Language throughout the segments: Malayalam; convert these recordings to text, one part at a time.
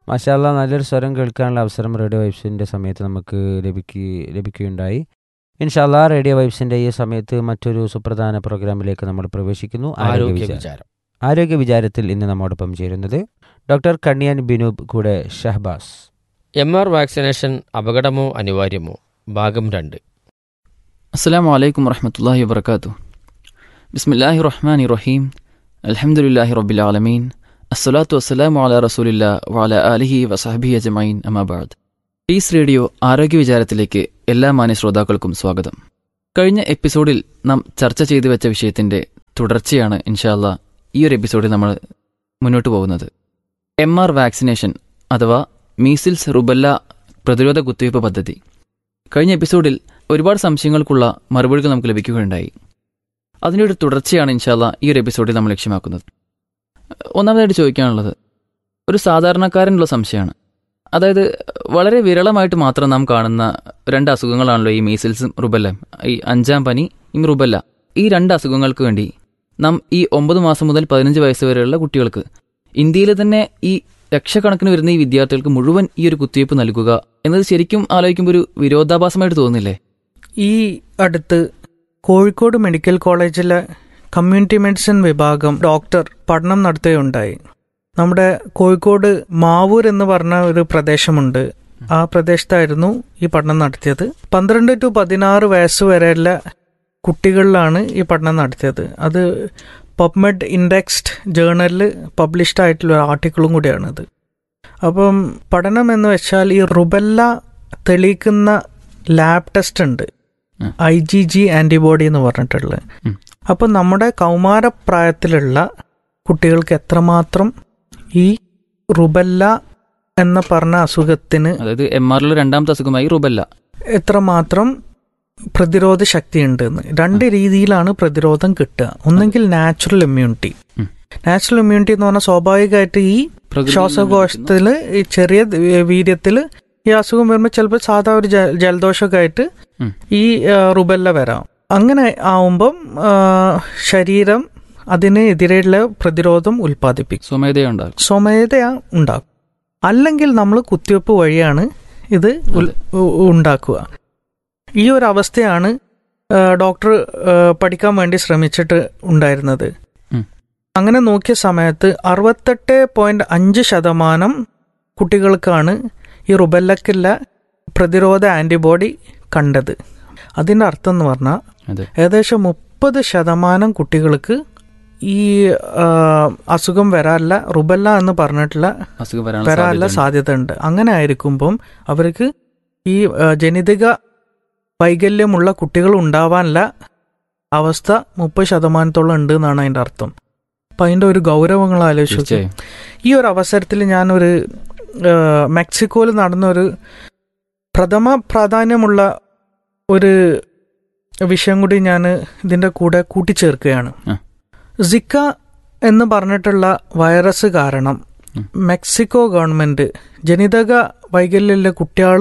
മാഷാല്ല നല്ലൊരു സ്വരം കേൾക്കാനുള്ള അവസരം റേഡിയോ വൈബ്സിൻ്റെ സമയത്ത് നമുക്ക് ലഭിക്കു ലഭിക്കുകയുണ്ടായി ഇൻഷാല്ല റേഡിയോ വൈബ്സിൻ്റെ ഈ സമയത്ത് മറ്റൊരു സുപ്രധാന പ്രോഗ്രാമിലേക്ക് നമ്മൾ പ്രവേശിക്കുന്നു ആരോഗ്യ ആരോഗ്യ വിചാരം വിചാരം ആരോഗ്യ വിചാരത്തിൽ ഇന്ന് നമ്മോടൊപ്പം ചേരുന്നത് ഡോക്ടർ കണ്ണിയാൻ ബിനൂബ് കൂടെ ഷഹബാസ് എം ആർ വാക്സിനേഷൻ അപകടമോ അനിവാര്യമോ ഭാഗം രണ്ട് അസ്സാം വലൈക്കും വറഹമത്തല്ലാഹി വബർക്കാത്തു ബിസ്മില്ലാഹി റഹ്മാൻ റഹീം അലഹമുല്ലാഹി റബ്ബിൽ ആലമീൻ അസ്സലാത്തു വസ്സലാമു അല റസൂലില്ല വഅല ആലിഹി വസഹബി അജമൈൻ അമാബാദ് പീസ് റേഡിയോ ആരോഗ്യ വിചാരത്തിലേക്ക് എല്ലാ മാന്യ ശ്രോതാക്കൾക്കും സ്വാഗതം കഴിഞ്ഞ എപ്പിസോഡിൽ നാം ചർച്ച ചെയ്തു വെച്ച വിഷയത്തിന്റെ തുടർച്ചയാണ് ഇൻഷാല്ല ഈ ഒരു എപ്പിസോഡിൽ നമ്മൾ മുന്നോട്ട് പോകുന്നത് എം ആർ വാക്സിനേഷൻ അഥവാ മീസിൽസ് റുബല്ല പ്രതിരോധ കുത്തിവയ്പ്പ് പദ്ധതി കഴിഞ്ഞ എപ്പിസോഡിൽ ഒരുപാട് സംശയങ്ങൾക്കുള്ള മറുപടികൾ നമുക്ക് ലഭിക്കുകയുണ്ടായി അതിൻ്റെ ഒരു തുടർച്ചയാണ് ഇൻഷാല്ല ഈ ഒരു എപ്പിസോഡിൽ നമ്മൾ ലക്ഷ്യമാക്കുന്നത് ഒന്നാമതായിട്ട് ചോദിക്കാനുള്ളത് ഒരു സാധാരണക്കാരനുള്ള സംശയമാണ് അതായത് വളരെ വിരളമായിട്ട് മാത്രം നാം കാണുന്ന രണ്ട് അസുഖങ്ങളാണല്ലോ ഈ മീസിൽസും റുബല്ലയും ഈ അഞ്ചാം പനി ഈ റുബല്ല ഈ രണ്ട് അസുഖങ്ങൾക്ക് വേണ്ടി നാം ഈ ഒമ്പത് മാസം മുതൽ പതിനഞ്ച് വയസ്സ് വരെയുള്ള കുട്ടികൾക്ക് ഇന്ത്യയിൽ തന്നെ ഈ ലക്ഷക്കണക്കിന് വരുന്ന ഈ വിദ്യാർത്ഥികൾക്ക് മുഴുവൻ ഈ ഒരു കുത്തിവയ്പ്പ് നൽകുക എന്നത് ശരിക്കും ആലോചിക്കുമ്പോൾ ഒരു വിരോധാഭാസമായിട്ട് തോന്നുന്നില്ലേ ഈ അടുത്ത് കോഴിക്കോട് മെഡിക്കൽ കോളേജിലെ കമ്മ്യൂണിറ്റി മെഡിസിൻ വിഭാഗം ഡോക്ടർ പഠനം നടത്തുകയുണ്ടായി നമ്മുടെ കോഴിക്കോട് മാവൂർ എന്ന് പറഞ്ഞ ഒരു പ്രദേശമുണ്ട് ആ പ്രദേശത്തായിരുന്നു ഈ പഠനം നടത്തിയത് പന്ത്രണ്ട് ടു പതിനാറ് വയസ്സ് വരെയുള്ള കുട്ടികളിലാണ് ഈ പഠനം നടത്തിയത് അത് പബ്മെഡ് ഇൻഡെക്സ്ഡ് ജേണലിൽ പബ്ലിഷ്ഡ് ആയിട്ടുള്ള ഒരു ആർട്ടിക്കിളും കൂടിയാണിത് അപ്പം പഠനം എന്ന് വെച്ചാൽ ഈ റുബല്ല തെളിയിക്കുന്ന ലാബ് ടെസ്റ്റ് ഉണ്ട് ഉം. ഐ ജി ജി ആന്റിബോഡി എന്ന് പറഞ്ഞിട്ടുള്ളത് ഉം. അപ്പം നമ്മുടെ കൗമാരപ്രായത്തിലുള്ള കുട്ടികൾക്ക് എത്രമാത്രം ഈ റുബല്ല എന്ന പറഞ്ഞ അസുഖത്തിന് അതായത് എം ആറിലെ രണ്ടാമത്തെ അസുഖമായി റുബല്ല എത്രമാത്രം പ്രതിരോധ ശക്തി ഉണ്ടെന്ന് രണ്ട് രീതിയിലാണ് പ്രതിരോധം കിട്ടുക ഒന്നെങ്കിൽ നാച്ചുറൽ ഇമ്മ്യൂണിറ്റി ഉം. നാച്ചുറൽ ഇമ്മ്യൂണിറ്റി എന്ന് പറഞ്ഞാൽ സ്വാഭാവികമായിട്ട് ഈ പ്രകൃതിയിൽ ശ്വാസകോശത്തിൽ ഈ ചെറിയ വീര്യത്തിൽ ഈ അസുഖം വരുമ്പോൾ ചിലപ്പോൾ സാധാ ഒരു ജ- ജലദോഷമൊക്കെ ആയിട്ട് ഉം. ഈ ആ, റുബെല്ല വരാം അങ്ങനെ ആവുമ്പം ആ, ശരീരം അതിന് എതിരെയുള്ള പ്രതിരോധം ഉൽപ്പാദിപ്പിക്കും സ്വമേധയുണ്ടാകും സ്വമേധ ഉണ്ടാക്കും അല്ലെങ്കിൽ നമ്മൾ കുത്തിവെപ്പ് വഴിയാണ് ഇത് ഉൽ- ഉ- ഉണ്ടാക്കുക ഈ ഒരു അവസ്ഥയാണ് ആ, ഡോക്ടർ ആ, പഠിക്കാൻ വേണ്ടി ശ്രമിച്ചിട്ട് ഉണ്ടായിരുന്നത് ഉം. അങ്ങനെ നോക്കിയ സമയത്ത് അറുപത്തെട്ട് പോയിന്റ് അഞ്ച് ശതമാനം കുട്ടികൾക്കാണ് ഈ റുബല്ലക്കുള്ള പ്രതിരോധ ആന്റിബോഡി കണ്ടത് അതിൻ്റെ അർത്ഥം എന്ന് പറഞ്ഞാൽ അതെ ഏകദേശം മുപ്പത് ശതമാനം കുട്ടികൾക്ക് ഈ ആ, അസുഖം വരാനുള്ള റുബല്ല എന്ന് പറഞ്ഞിട്ടുള്ള അസുഖം വരാനുള്ള വരാനുള്ള സാധ്യതയുണ്ട്. സാധ്യത ഉണ്ട് അങ്ങനെ ആയിരിക്കുമ്പം അവർക്ക് ഈ ആ, ജനിതക വൈകല്യമുള്ള കുട്ടികൾ ഉണ്ടാവാനുള്ള അവസ്ഥ മുപ്പത് ശതമാനത്തോളം ഉണ്ട് എന്നാണ് അതിന്റെ അർത്ഥം അപ്പൊ അതിന്റെ ഒരു ഗൗരവങ്ങൾ ആലോചിച്ചു നോക്ക്. തീർച്ചയായും ഈ ഒരു അവസരത്തിൽ ഞാനൊരു ആ, മെക്സിക്കോയിൽ നടന്ന ഒരു പ്രഥമ പ്രാധാന്യമുള്ള ഒരു വിഷയം കൂടി ഞാൻ ഇതിന്റെ കൂടെ കൂട്ടിച്ചേർക്കുകയാണ് ആ. സിക്ക എന്ന് പറഞ്ഞിട്ടുള്ള വൈറസ് കാരണം ഉം. മെക്സിക്കോ ഗവൺമെന്റ് ജനിതക വൈകല്യമുള്ള കുട്ടികൾ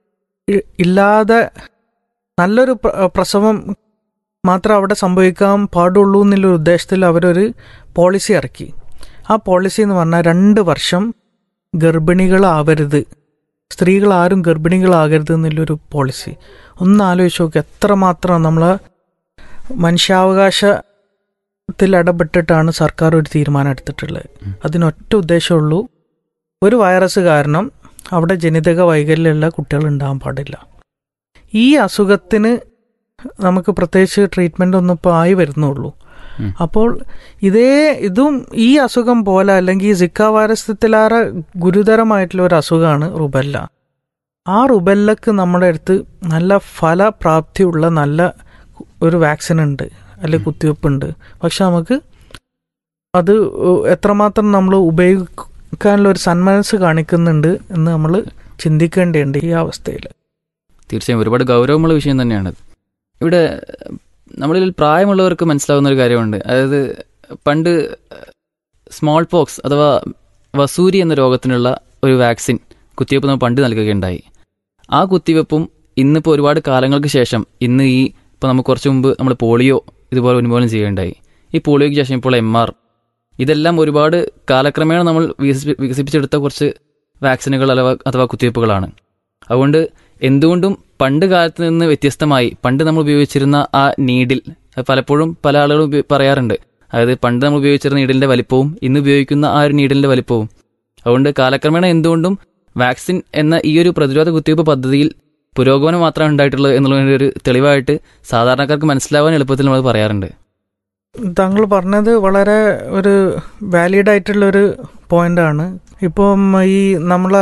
ഇല്ലാതെ നല്ലൊരു പ്ര- പ്രസവം മാത്രം അവിടെ സംഭവിക്കാൻ പാടുള്ളൂ എന്നുള്ള ഉദ്ദേശത്തിൽ അവരൊരു പോളിസി ഇറക്കി ആ പോളിസി എന്ന് പറഞ്ഞാൽ രണ്ട് വർഷം ഗർഭിണികളാവരുത് സ്ത്രീകൾ ആരും ഗർഭിണികളാകരുത് എന്നുള്ളൊരു പോളിസി ഒന്ന് ആലോചിച്ച് നോക്കുക എത്രമാത്രം നമ്മൾ മനുഷ്യാവകാശത്തിൽ ഇടപെട്ടിട്ടാണ് സർക്കാർ ഒരു തീരുമാനം എടുത്തിട്ടുള്ളത് അതിനൊറ്റ ഉദ്ദേശമുള്ളൂ ഒരു വൈറസ് കാരണം അവിടെ ജനിതക വൈകല്യമുള്ള കുട്ടികൾ ഉണ്ടാകാൻ പാടില്ല ഈ അസുഖത്തിന് നമുക്ക് പ്രത്യേകിച്ച് ട്രീറ്റ്മെൻ്റ് ഒന്നും ഇപ്പോൾ ആയി വരുന്നുള്ളൂ ഉം. അപ്പോൾ ഇതേ ഇതും ഈ അസുഖം പോലെ അല്ലെങ്കിൽ സിക്ക വൈറസത്തിലേറെ ഗുരുതരമായിട്ടുള്ള ഒരു അസുഖമാണ് റുബല്ല ആ റുബല്ലക്ക് നമ്മുടെ അടുത്ത് നല്ല ഫലപ്രാപ്തിയുള്ള നല്ല ഒരു വാക്സിൻ ഉണ്ട് അല്ലെങ്കിൽ കുത്തിവെപ്പ് ഉണ്ട് പക്ഷെ നമുക്ക് അത് എത്രമാത്രം നമ്മൾ ഉപയോഗിക്കാനുള്ള ഒരു സന്മനസ് കാണിക്കുന്നുണ്ട് എന്ന് നമ്മൾ ചിന്തിക്കേണ്ടതുണ്ട് ഈ അവസ്ഥയിൽ തീർച്ചയായും ഒരുപാട് ഗൗരവമുള്ള വിഷയം തന്നെയാണ് ഇവിടെ നമ്മളിൽ പ്രായമുള്ളവർക്ക് മനസ്സിലാവുന്ന ഒരു കാര്യമുണ്ട് അതായത് പണ്ട് സ്മോൾ പോക്സ് അഥവാ വസൂരി എന്ന രോഗത്തിനുള്ള ഒരു വാക്സിൻ കുത്തിവയ്പ്പ് നമ്മൾ പണ്ട് നൽകുകയുണ്ടായി ആ കുത്തിവയ്പ്പും ഇന്നിപ്പോൾ ഒരുപാട് കാലങ്ങൾക്ക് ശേഷം ഇന്ന് ഈ ഇപ്പോൾ നമുക്ക് കുറച്ച് മുമ്പ് നമ്മൾ പോളിയോ ഇതുപോലെ ഉന്മൂലനം ചെയ്യുകയുണ്ടായി ഈ പോളിയോയ്ക്ക് ശേഷം ഇപ്പോൾ എം ആർ ഇതെല്ലാം ഒരുപാട് കാലക്രമേണ നമ്മൾ വികസിപ്പി- വികസിപ്പിച്ചെടുത്ത കുറച്ച് വാക്സിനുകൾ അഥവാ അഥവാ കുത്തിവയ്പ്പുകളാണ് അതുകൊണ്ട് എന്തുകൊണ്ടും പണ്ട് കാലത്ത് നിന്ന് വ്യത്യസ്തമായി പണ്ട് നമ്മൾ ഉപയോഗിച്ചിരുന്ന ആ നീഡിൽ അത് പലപ്പോഴും പല ആളുകളും ഉപയോ- പറയാറുണ്ട് അതായത് പണ്ട് നമ്മൾ ഉപയോഗിച്ചിരുന്ന നീഡിലിന്റെ വലിപ്പവും ഇന്ന് ഉപയോഗിക്കുന്ന ആ ഒരു നീഡിലിന്റെ വലിപ്പവും അതുകൊണ്ട് കാലക്രമേണ എന്തുകൊണ്ടും വാക്സിൻ എന്ന ഈ ഒരു പ്രതിരോധ കുത്തിവയ്പ്പ് പദ്ധതിയിൽ പുരോഗമനം മാത്രമാണ് ഉണ്ടായിട്ടുള്ളത് എന്നുള്ളതിന്റെ ഒരു തെളിവായിട്ട് സാധാരണക്കാർക്ക് മനസ്സിലാവാൻ എളുപ്പത്തിൽ നമ്മൾ പറയാറുണ്ട് താങ്കൾ പറഞ്ഞത് വളരെ ഒരു വാലിഡ് ആയിട്ടുള്ള ഒരു പോയിന്റാണ് ഇപ്പം ഈ നമ്മളെ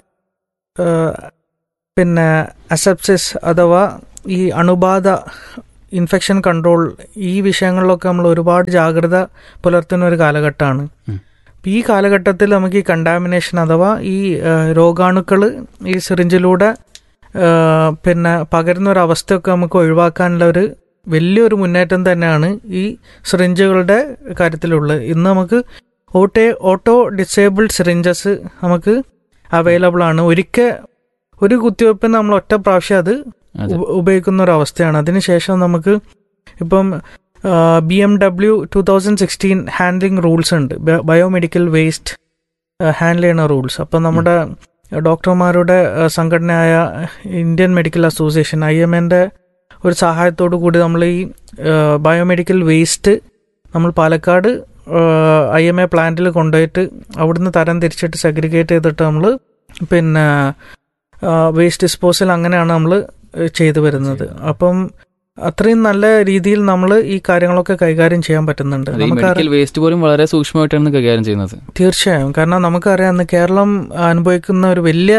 ആ, പിന്നെ അസെപ്സിസ് അഥവാ ഈ അണുബാധ ഇൻഫെക്ഷൻ കൺട്രോൾ ഈ വിഷയങ്ങളിലൊക്കെ നമ്മൾ ഒരുപാട് ജാഗ്രത പുലർത്തുന്ന ഒരു കാലഘട്ടമാണ് ഉം. ഈ കാലഘട്ടത്തിൽ നമുക്ക് ഈ കണ്ടാമിനേഷൻ അഥവാ ഈ രോഗാണുക്കൾ ഈ സിറിഞ്ചിലൂടെ ആ, പിന്നെ പകരുന്ന ഒരു അവസ്ഥയൊക്കെ നമുക്ക് ഒഴിവാക്കാനുള്ള ഒരു വലിയൊരു മുന്നേറ്റം തന്നെയാണ് ഈ സിറിഞ്ചുകളുടെ കാര്യത്തിലുള്ളത് ഇന്ന് നമുക്ക് ഓട്ടോ ഓട്ടോ ഡിസേബിൾഡ് സിറിഞ്ചസ് നമുക്ക് അവൈലബിൾ ആണ് ഒരിക്കൽ ഒരു കുത്തിവയ്പ്പിന് നമ്മൾ ഒറ്റ പ്രാവശ്യം അത് അതെ. ഉപ- ഉപയോഗിക്കുന്ന ഒരു അവസ്ഥയാണ് അതിനുശേഷം നമുക്ക് ഇപ്പം B M W two thousand sixteen handling rules ഉണ്ട് ബയോമെഡിക്കൽ വേസ്റ്റ് ഹാൻഡിൽ ചെയ്യുന്ന റൂൾസ് അപ്പം നമ്മുടെ ഡോക്ടർമാരുടെ ആ, സംഘടനയായ Indian medical association I M എൻ്റെ ഒരു സഹായത്തോടു കൂടി നമ്മൾ ഈ ബയോമെഡിക്കൽ വേസ്റ്റ് നമ്മൾ പാലക്കാട് ഐ എം എ പ്ലാന്റിൽ കൊണ്ടുപോയിട്ട് അവിടുന്ന് തരം തിരിച്ചിട്ട് സെഗ്രിഗേറ്റ് ചെയ്തിട്ട് നമ്മൾ പിന്നെ വേസ്റ്റ് ഡിസ്പോസൽ അങ്ങനെയാണ് നമ്മൾ ചെയ്തു വരുന്നത് അപ്പം അത്രയും നല്ല രീതിയിൽ നമ്മൾ ഈ കാര്യങ്ങളൊക്കെ കൈകാര്യം ചെയ്യാൻ പറ്റുന്നുണ്ട് അത് ഈ നമുക്കറിയാം മെഡിക്കൽ വേസ്റ്റ് പോലും വളരെ സൂക്ഷ്മമായിട്ടാണ് കൈകാര്യം ചെയ്യുന്നത് തീർച്ചയായും കാരണം നമുക്കറിയാം ഇന്ന് കേരളം അനുഭവിക്കുന്ന ഒരു വലിയ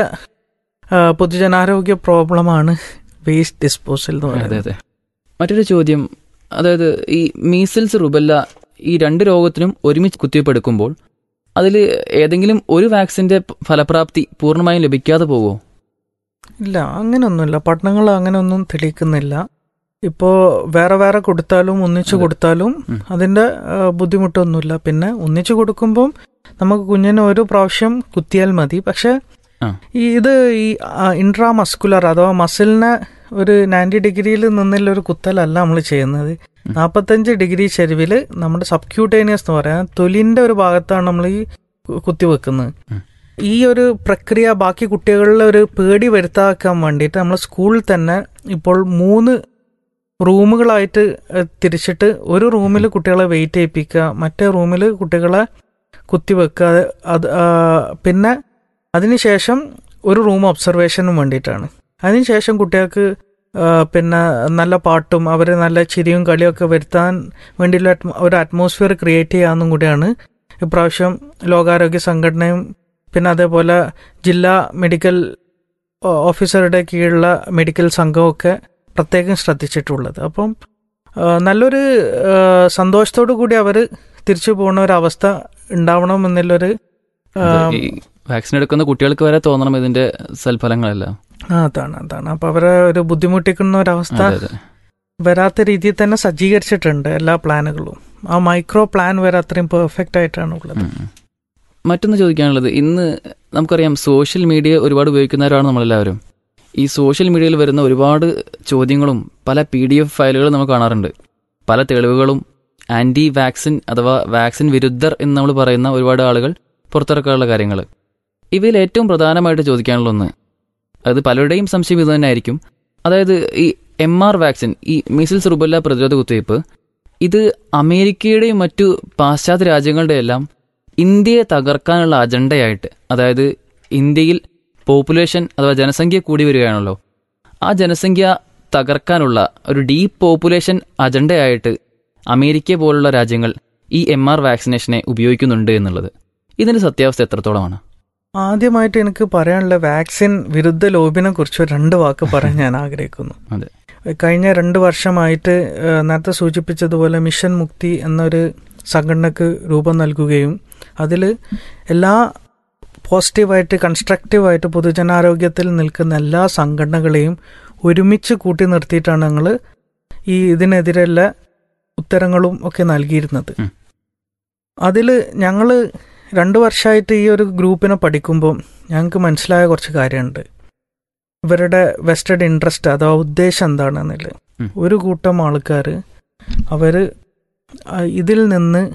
ആ, പൊതുജനാരോഗ്യ പ്രോബ്ലമാണ് വേസ്റ്റ് ഡിസ്പോസൽ എന്ന് അതെ പറയുന്നത് അതെ മറ്റൊരു ചോദ്യം അതായത് ഈ മീസിൽസ് റുബല്ല ഈ രണ്ട് രോഗത്തിനും ഒരുമിച്ച് കുത്തിവയ്പ്പ് എടുക്കുമ്പോൾ അതിൽ ഏതെങ്കിലും ഒരു വാക്സിന്റെ ഫലപ്രാപ്തി പൂർണ്ണമായും ലഭിക്കാതെ പോകുമോ ഇല്ല അങ്ങനെയൊന്നുമില്ല പഠനങ്ങൾ അങ്ങനെയൊന്നും തെളിയിക്കുന്നില്ല ഇപ്പോൾ വേറെ വേറെ കൊടുത്താലും ഒന്നിച്ചു അതെ. കൊടുത്താലും ഉം. അതിന്റെ ആ, ബുദ്ധിമുട്ടൊന്നുമില്ല പിന്നെ ഒന്നിച്ചു കൊടുക്കുമ്പം നമുക്ക് കുഞ്ഞിന് ഒരു പ്രാവശ്യം കുത്തിയാൽ മതി പക്ഷെ ആ. ഈ ഇത് ഈ ഇൻട്രാ മസ്കുലർ അഥവാ മസിലിനെ ഒരു നയൻറ്റി ഡിഗ്രിയിൽ നിന്നുള്ള ഒരു കുത്തലല്ല നമ്മൾ ചെയ്യുന്നത് ഉം. നാൽപ്പത്തഞ്ച് ഡിഗ്രി ചെരുവിൽ നമ്മുടെ സബ്ക്യൂട്ടേനിയസ് എന്ന് പറയാം തൊലിന്റെ ഒരു ഭാഗത്താണ് നമ്മൾ ഈ കു- കുത്തിവെക്കുന്നത് ഉം. ഈ ഒരു പ്രക്രിയ ബാക്കി കുട്ടികളിൽ ഒരു പേടി വരുത്താക്കാൻ വേണ്ടിയിട്ട് നമ്മൾ സ്കൂളിൽ തന്നെ ഇപ്പോൾ മൂന്ന് റൂമുകളായിട്ട് ഏഹ്, തിരിച്ചിട്ട് ഒരു റൂമിൽ കുട്ടികളെ വെയിറ്റ് ചെയ്യിപ്പിക്കുക മറ്റേ റൂമിൽ കുട്ടികളെ കുത്തിവെക്കുക അത് അത് ആ, പിന്നെ അതിനുശേഷം ഒരു റൂം ഒബ്സർവേഷനും വേണ്ടിയിട്ടാണ് അതിനുശേഷം കുട്ടികൾക്ക് ആ, പിന്നെ നല്ല പാട്ടും അവർ നല്ല ചിരിയും കളിയൊക്കെ വരുത്താൻ വേണ്ടിയുള്ള atmo- ഒരു അറ്റ്മോസ്ഫിയർ ക്രിയേറ്റ് ചെയ്യാമെന്നും കൂടിയാണ് ഇപ്രാവശ്യം ലോകാരോഗ്യ സംഘടനയും പിന്നെ അതേപോലെ ജില്ലാ മെഡിക്കൽ ഓ- ഓഫീസറുടെ കീഴിലുള്ള മെഡിക്കൽ സംഘമൊക്കെ പ്രത്യേകം ശ്രദ്ധിച്ചിട്ടുള്ളത് അപ്പം ആ, നല്ലൊരു ആ, സന്തോഷത്തോടു കൂടി അവർ തിരിച്ചു പോകുന്ന ഒരു അവസ്ഥ ഉണ്ടാവണം എന്നുള്ളൊരു ആ, അത് ഈ വാക്സിൻ എടുക്കുന്ന കുട്ടികൾക്ക് വരെ തോന്നണം ഇതിന്റെ സൽഫലങ്ങളെല്ലാം ആ, അതാണ് അതാണ് അപ്പൊ അവരെ ഒരു ബുദ്ധിമുട്ടിക്കുന്ന ഒരവസ്ഥ അതെ അതെ വരാത്ത രീതിയിൽ തന്നെ സജ്ജീകരിച്ചിട്ടുണ്ട് എല്ലാ പ്ലാനുകളും ആ മൈക്രോ പ്ലാൻ വരെ അത്രയും പെർഫെക്റ്റ് ആയിട്ടാണ് ഉള്ളത് ഉം. മറ്റൊന്ന് ചോദിക്കാനുള്ളത് ഇന്ന് നമുക്കറിയാം സോഷ്യൽ മീഡിയ ഒരുപാട് ഉപയോഗിക്കുന്നവരാണ് നമ്മളെല്ലാവരും ഈ സോഷ്യൽ മീഡിയയിൽ വരുന്ന ഒരുപാട് ചോദ്യങ്ങളും പല പി ഡി എഫ് ഫയലുകളും നമുക്ക് കാണാറുണ്ട് പല തെളിവുകളും ആന്റി വാക്സിൻ അഥവാ വാക്സിൻ വിരുദ്ധർ എന്ന് നമ്മൾ പറയുന്ന ഒരുപാട് ആളുകൾ പുറത്തിറക്കാനുള്ള കാര്യങ്ങൾ ഇവയിൽ ഏറ്റവും പ്രധാനമായിട്ട് ചോദിക്കാനുള്ള ഒന്ന് അത് പലരുടെയും സംശയം ഇത് തന്നെ ആയിരിക്കും അതായത് ഈ എം ആർ വാക്സിൻ ഈ മീസിൽസ് റുബല്ല പ്രതിരോധ കുത്തിവയ്പ്പ് ഇത് അമേരിക്കയുടെയും മറ്റു പാശ്ചാത്യ രാജ്യങ്ങളുടെ എല്ലാം ഇന്ത്യയെ തകർക്കാനുള്ള അജണ്ടയായിട്ട് അതായത് ഇന്ത്യയിൽ പോപ്പുലേഷൻ അഥവാ ജനസംഖ്യ കൂടി വരികയാണല്ലോ ആ ജനസംഖ്യ തകർക്കാനുള്ള ഒരു ഡീപ്പ് പോപ്പുലേഷൻ അജണ്ടയായിട്ട് അമേരിക്ക പോലുള്ള രാജ്യങ്ങൾ ഈ എം ആർ വാക്സിനേഷനെ ഉപയോഗിക്കുന്നുണ്ട് എന്നുള്ളത് ഇതിന്റെ സത്യാവസ്ഥ എത്രത്തോളമാണ് ആദ്യമായിട്ട് എനിക്ക് പറയാനുള്ള വാക്സിൻ വിരുദ്ധ ലോബിനെ കുറിച്ച് രണ്ട് വാക്ക് പറയാൻ ഞാൻ ആഗ്രഹിക്കുന്നു അതെ. കഴിഞ്ഞ രണ്ട് വർഷമായിട്ട് ഏഹ്, നേരത്തെ സൂചിപ്പിച്ചതുപോലെ മിഷൻ മുക്തി എന്നൊരു സംഘടനക്ക് രൂപം നൽകുകയും അതിൽ എല്ലാ പോസിറ്റീവായിട്ട് കൺസ്ട്രക്റ്റീവായിട്ട് പൊതുജനാരോഗ്യത്തിൽ നിൽക്കുന്ന എല്ലാ സംഘടനകളെയും ഒരുമിച്ച് കൂട്ടി നിർത്തിയിട്ടാണ് ഞങ്ങൾ ഈ ഇതിനെതിരെയുള്ള ഉത്തരങ്ങളും ഒക്കെ നൽകിയിരുന്നത് ഉം. അതിൽ ഞങ്ങൾ രണ്ട് വർഷമായിട്ട് ഈ ഒരു ഗ്രൂപ്പിനെ പഠിക്കുമ്പോൾ ഞങ്ങൾക്ക് മനസ്സിലായ കുറച്ച് കാര്യമുണ്ട് ഇവരുടെ വെസ്റ്റഡ് ഇൻട്രസ്റ്റ് അഥവാ ഉദ്ദേശം എന്താണെന്നില്ല ഉം. ഒരു കൂട്ടം ആൾക്കാർ അവർ ഇതിൽ നിന്ന്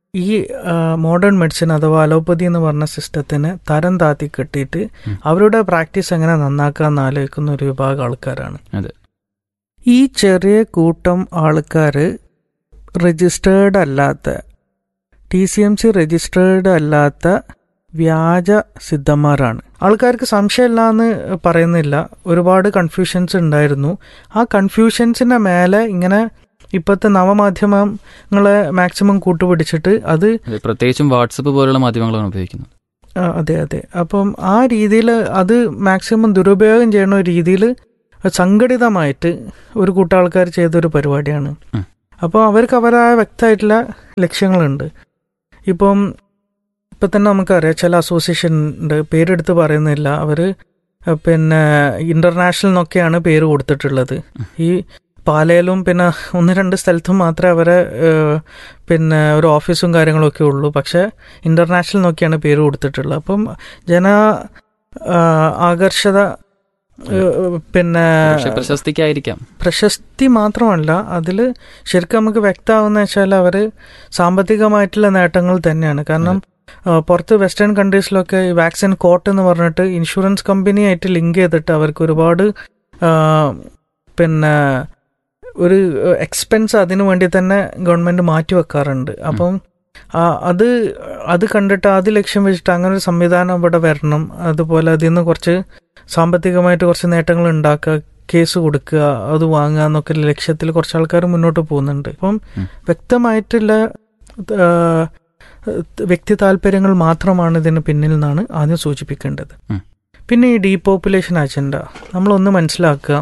ഈ മോഡേൺ മെഡിസിൻ അഥവാ അലോപ്പതി എന്ന് പറഞ്ഞ സിസ്റ്റത്തിന് തരം താത്തി കെട്ടിയിട്ട് ഉം. അവരുടെ പ്രാക്ടീസ് എങ്ങനെ നന്നാക്കാന്ന് ആലോചിക്കുന്ന ഒരു വിഭാഗം ആൾക്കാരാണ് അതെ. ഈ ചെറിയ കൂട്ടം ആൾക്കാർ രജിസ്റ്റേർഡ് അല്ലാത്ത T C M C registered അല്ലാത്ത വ്യാജ സിദ്ധന്മാരാണ് ആൾക്കാർക്ക് സംശയമില്ല എന്ന് പറയുന്നില്ല ഒരുപാട് കൺഫ്യൂഷൻസ് ഉണ്ടായിരുന്നു ആ കൺഫ്യൂഷൻസിന്റെ മേലെ ഇങ്ങനെ ഇപ്പോഴത്തെ നവമാധ്യമങ്ങളെ മാക്സിമം കൂട്ടുപിടിച്ചിട്ട് അത് അതെ പ്രത്യേകിച്ചും വാട്സപ്പ് പോലുള്ള മാധ്യമങ്ങളാണ് ഉപയോഗിക്കുന്നത് ആ, അതെ അതെ അപ്പം ആ രീതിയിൽ അത് മാക്സിമം ദുരുപയോഗം ചെയ്യുന്ന ഒരു രീതിയിൽ സംഘടിതമായിട്ട് ഒരു കൂട്ടം ആൾക്കാർ ചെയ്തൊരു പരിപാടിയാണ് ഉം. അപ്പോൾ അവർക്ക് അവരായ വ്യക്തമായിട്ടുള്ള ലക്ഷ്യങ്ങളുണ്ട് ഇപ്പം ഇപ്പം തന്നെ നമുക്കറിയാം ചില അസോസിയേഷൻ ഉണ്ട് പേരെടുത്ത് പറയുന്നില്ല അവർ പിന്നെ ഇന്റർനാഷണൽ എന്നൊക്കെയാണ് പേര് കൊടുത്തിട്ടുള്ളത് ഈ പാലയിലും പിന്നെ ഒന്ന് രണ്ട് സ്ഥലത്തും മാത്രമേ അവരെ ഏഹ്, പിന്നെ ഒരു ഓഫീസും കാര്യങ്ങളൊക്കെ ഉള്ളൂ പക്ഷെ ഇന്റർനാഷണൽ എന്നൊക്കെയാണ് പേര് കൊടുത്തിട്ടുള്ളത് അപ്പം ജന ആ, ആകർഷത ഏഹ്, പിന്നെ പക്ഷെ പ്രശസ്തിക്കായിരിക്കാം പ്രശസ്തി മാത്രമല്ല അതിൽ ശരിക്കും നമുക്ക് വ്യക്തമാവുന്ന വെച്ചാൽ അവർ സാമ്പത്തികമായിട്ടുള്ള നേട്ടങ്ങൾ തന്നെയാണ് കാരണം ആ, പുറത്ത് വെസ്റ്റേൺ കൺട്രീസിലൊക്കെ ഈ വാക്സിൻ കോട്ട് എന്ന് പറഞ്ഞിട്ട് ഇൻഷുറൻസ് കമ്പനിയായിട്ട് ലിങ്ക് ചെയ്തിട്ട് അവർക്ക് ഒരുപാട് ആ, പിന്നെ ഒരു എക്സ്പെൻസ് അതിനു വേണ്ടി തന്നെ ഗവൺമെന്റ് മാറ്റി വെക്കാറുണ്ട് അപ്പം ആ, അത് അത് കണ്ടിട്ട് അത് ലക്ഷ്യം വെച്ചിട്ട് അങ്ങനെ ഒരു സംവിധാനം ഇവിടെ വരണം അതുപോലെ അതിൽ നിന്ന് കുറച്ച് സാമ്പത്തികമായിട്ട് കുറച്ച് നേട്ടങ്ങൾ ഉണ്ടാക്കുക കേസ് കൊടുക്കുക അത് വാങ്ങുക എന്നൊക്കെ ലക്ഷ്യത്തിൽ കുറച്ച് ആൾക്കാർ മുന്നോട്ട് പോകുന്നുണ്ട് അപ്പം ഉം. വ്യക്തമായിട്ടുള്ള ആ, വ്യക്തി താല്പര്യങ്ങൾ മാത്രമാണ് ഇതിന് പിന്നിൽ നിന്നാണ് ആദ്യം സൂചിപ്പിക്കേണ്ടത് ഉം. പിന്നെ ഈ ഡീപോപ്പുലേഷൻ അജണ്ട നമ്മളൊന്ന് മനസ്സിലാക്കുക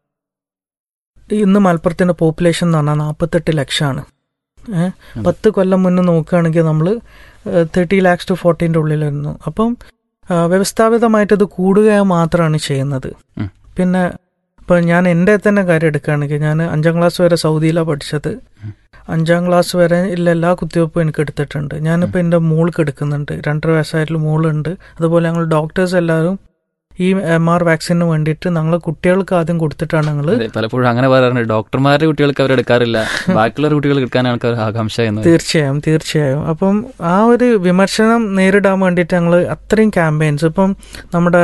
ഇന്ന് മലപ്പുറത്തിന്റെ പോപ്പുലേഷൻ എന്ന് പറഞ്ഞാൽ നാൽപ്പത്തെട്ട് ലക്ഷമാണ് ഏഹ് ഉം. പത്ത് കൊല്ലം മുന്നേ നോക്കുകയാണെങ്കിൽ നമ്മൾ തേർട്ടി ലാക്സ് ടു ഫോർട്ടീൻ്റെ ഉള്ളിലായിരുന്നു അപ്പം ആ, വ്യവസ്ഥാപിതമായിട്ട് ഇത് കൂടുക മാത്രമാണ് ചെയ്യുന്നത് ഉം. പിന്നെ ഇപ്പം ഞാൻ എൻ്റെ തന്നെ കാര്യം എടുക്കുകയാണെങ്കിൽ ഞാൻ അഞ്ചാം ക്ലാസ് വരെ സൗദിയിലാണ് പഠിച്ചത് ഉം. അഞ്ചാം ക്ലാസ് വരെ ഇല്ല എല്ലാ കുത്തിവയ്പ്പും എനിക്ക് എടുത്തിട്ടുണ്ട് ഞാനിപ്പോൾ എൻ്റെ മോൾക്ക് എടുക്കുന്നുണ്ട് രണ്ടര വയസ്സായിട്ടുള്ള മോളുണ്ട് അതുപോലെ ഞങ്ങൾ ഡോക്ടേഴ്സ് എല്ലാവരും ഈ എം ആർ വാക്സിന് വേണ്ടിയിട്ട് ഞങ്ങൾ കുട്ടികൾക്ക് ആദ്യം കൊടുത്തിട്ടാണ് ഞങ്ങൾ അതെ, പലപ്പോഴും അങ്ങനെ പറയാറുണ്ട് ഡോക്ടർമാരുടെ കുട്ടികൾക്ക് അവർ എടുക്കാറില്ല ബാക്കിയുള്ള കുട്ടികൾ എടുക്കാനാണ് ആൾക്കാർ ആകാംക്ഷ എന്ന് തീർച്ചയായും തീർച്ചയായും അപ്പം ആ ഒരു വിമർശനം നേരിടാൻ വേണ്ടിയിട്ട് ഞങ്ങൾ അത്രയും ക്യാമ്പയിൻസ് ഇപ്പം നമ്മുടെ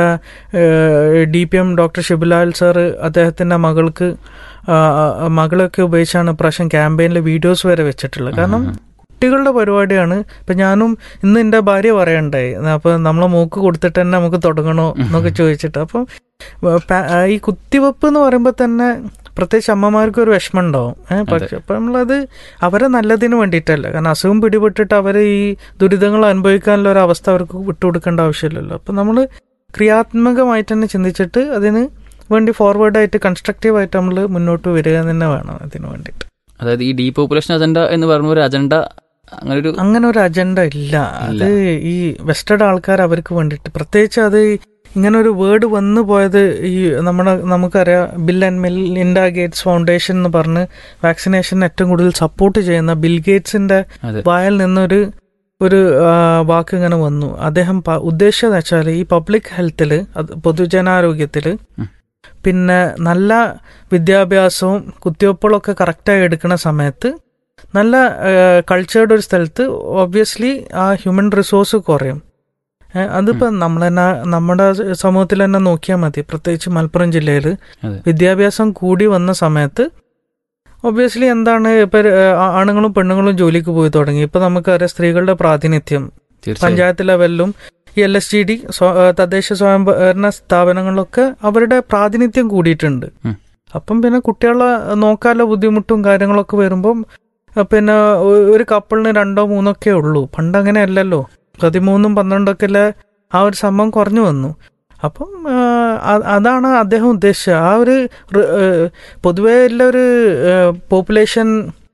D P M doctor Shibulal sir അദ്ദേഹത്തിൻ്റെ മകൾക്ക് ആ, ആ, മകളൊക്കെ ഉപയോഗിച്ചാണ് ഇപ്രാവശ്യം ക്യാമ്പയിനിൽ വീഡിയോസ് വരെ വെച്ചിട്ടുള്ളത് കാരണം കുട്ടികളുടെ പരിപാടിയാണ് ഇപ്പം ഞാനും ഇന്ന് എൻ്റെ ഭാര്യ പറയണ്ടായി അപ്പം നമ്മളെ മൂക്ക് കൊടുത്തിട്ട് തന്നെ നമുക്ക് തുടങ്ങണോ എന്നൊക്കെ ചോദിച്ചിട്ട് അപ്പം വ- പാ- ഈ കുത്തിവെപ്പ് എന്ന് പറയുമ്പോൾ തന്നെ പ്രത്യേകിച്ച് അമ്മമാർക്ക് ഒരു വിഷമം ഉണ്ടാവും ഏഹ് പക്ഷെ അപ്പം നമ്മളത് അവരെ നല്ലതിന് വേണ്ടിയിട്ടല്ല കാരണം അസുഖം പിടിപെട്ടിട്ട് അവരെ ഈ ദുരിതങ്ങൾ അനുഭവിക്കാനുള്ള ഒരു അവസ്ഥ അവർക്ക് വിട്ടുകൊടുക്കേണ്ട ആവശ്യമില്ലല്ലോ അപ്പം നമ്മൾ ക്രിയാത്മകമായിട്ട് തന്നെ ചിന്തിച്ചിട്ട് അതിന് വേണ്ടി ഫോർവേഡായിട്ട് കൺസ്ട്രക്റ്റീവായിട്ട് നമ്മൾ മുന്നോട്ട് വരിക തന്നെ വേണം അതിന് വേണ്ടിയിട്ട് അതായത് ഈ ഡീപോപ്പുലേഷൻ അജണ്ട എന്ന് പറയുന്ന ഒരു അജണ്ട അങ്ങനെ ഒരു അങ്ങനെ ഒരു അജണ്ട ഇല്ല അത് ഈ വെസ്റ്റഡ് ആൾക്കാർ അവർക്ക് വേണ്ടിയിട്ട് പ്രത്യേകിച്ച് അത് ഇങ്ങനെ ഒരു വേർഡ് വന്നു പോയത് ഈ നമ്മുടെ നമുക്കറിയാം Bill and Melinda Gates foundation എന്ന് പറഞ്ഞ് വാക്സിനേഷൻ ഏറ്റവും കൂടുതൽ സപ്പോർട്ട് ചെയ്യുന്ന ബിൽ ഗേറ്റ്സിന്റെ അതെ വായിൽ നിന്നൊരു ഒരു ആ, വാക്ക് ഇങ്ങനെ വന്നു അദ്ദേഹം പ- ഉദ്ദേശിച്ചത് വെച്ചാൽ ഈ പബ്ലിക് ഹെൽത്തിൽ പൊതുജനാരോഗ്യത്തിൽ ഉം. പിന്നെ നല്ല വിദ്യാഭ്യാസവും കുത്തിവയ്പ്പുകളൊക്കെ കറക്റ്റായി എടുക്കുന്ന സമയത്ത് നല്ല കൾച്ചേർഡ് ഒരു സ്ഥലത്ത് ഒബ്വിയസ്ലി ആ ഹ്യൂമൻ റിസോഴ്സ് കുറയും ഏ, അതിപ്പോ നമ്മൾ തന്നെ നമ്മുടെ സമൂഹത്തിൽ തന്നെ നോക്കിയാൽ മതി പ്രത്യേകിച്ച് മലപ്പുറം ജില്ലയിൽ അതെ വിദ്യാഭ്യാസം കൂടി വന്ന സമയത്ത് ഒബ്വിയസ്ലി എന്താണ് ഇപ്പൊ ആ- ആണുങ്ങളും പെണ്ണുങ്ങളും ജോലിക്ക് പോയി തുടങ്ങി ഇപ്പൊ നമുക്കറിയാം സ്ത്രീകളുടെ പ്രാതിനിധ്യം തീർച്ചയായും പഞ്ചായത്ത് ലെവലിലും ഈ എൽ എസ് ജി ഡി തദ്ദേശ സ്വയംഭരണ സ്ഥാപനങ്ങളിലൊക്കെ അവരുടെ പ്രാതിനിധ്യം കൂടിയിട്ടുണ്ട് ഉം. അപ്പം പിന്നെ കുട്ടികളെ നോക്കാനുള്ള ബുദ്ധിമുട്ടും കാര്യങ്ങളൊക്കെ വരുമ്പം അഹ് പിന്നെ ഒ- ഒരു കപ്പിളിന് രണ്ടോ മൂന്നോ ഒക്കെ ഉള്ളൂ പണ്ട് അങ്ങനെ അല്ലല്ലോ പതിമൂന്നും പന്ത്രണ്ടൊക്കെ അല്ലേ ആ ഒരു സംഭവം കുറഞ്ഞു വന്നു അപ്പം ആ, അ- അതാണ് അദ്ദേഹം ഉദ്ദേശിച്ചത് ആ ഒരു റി- ഏഹ്, പൊതുവേ ഉള്ള ഒരു പോപ്പുലേഷൻ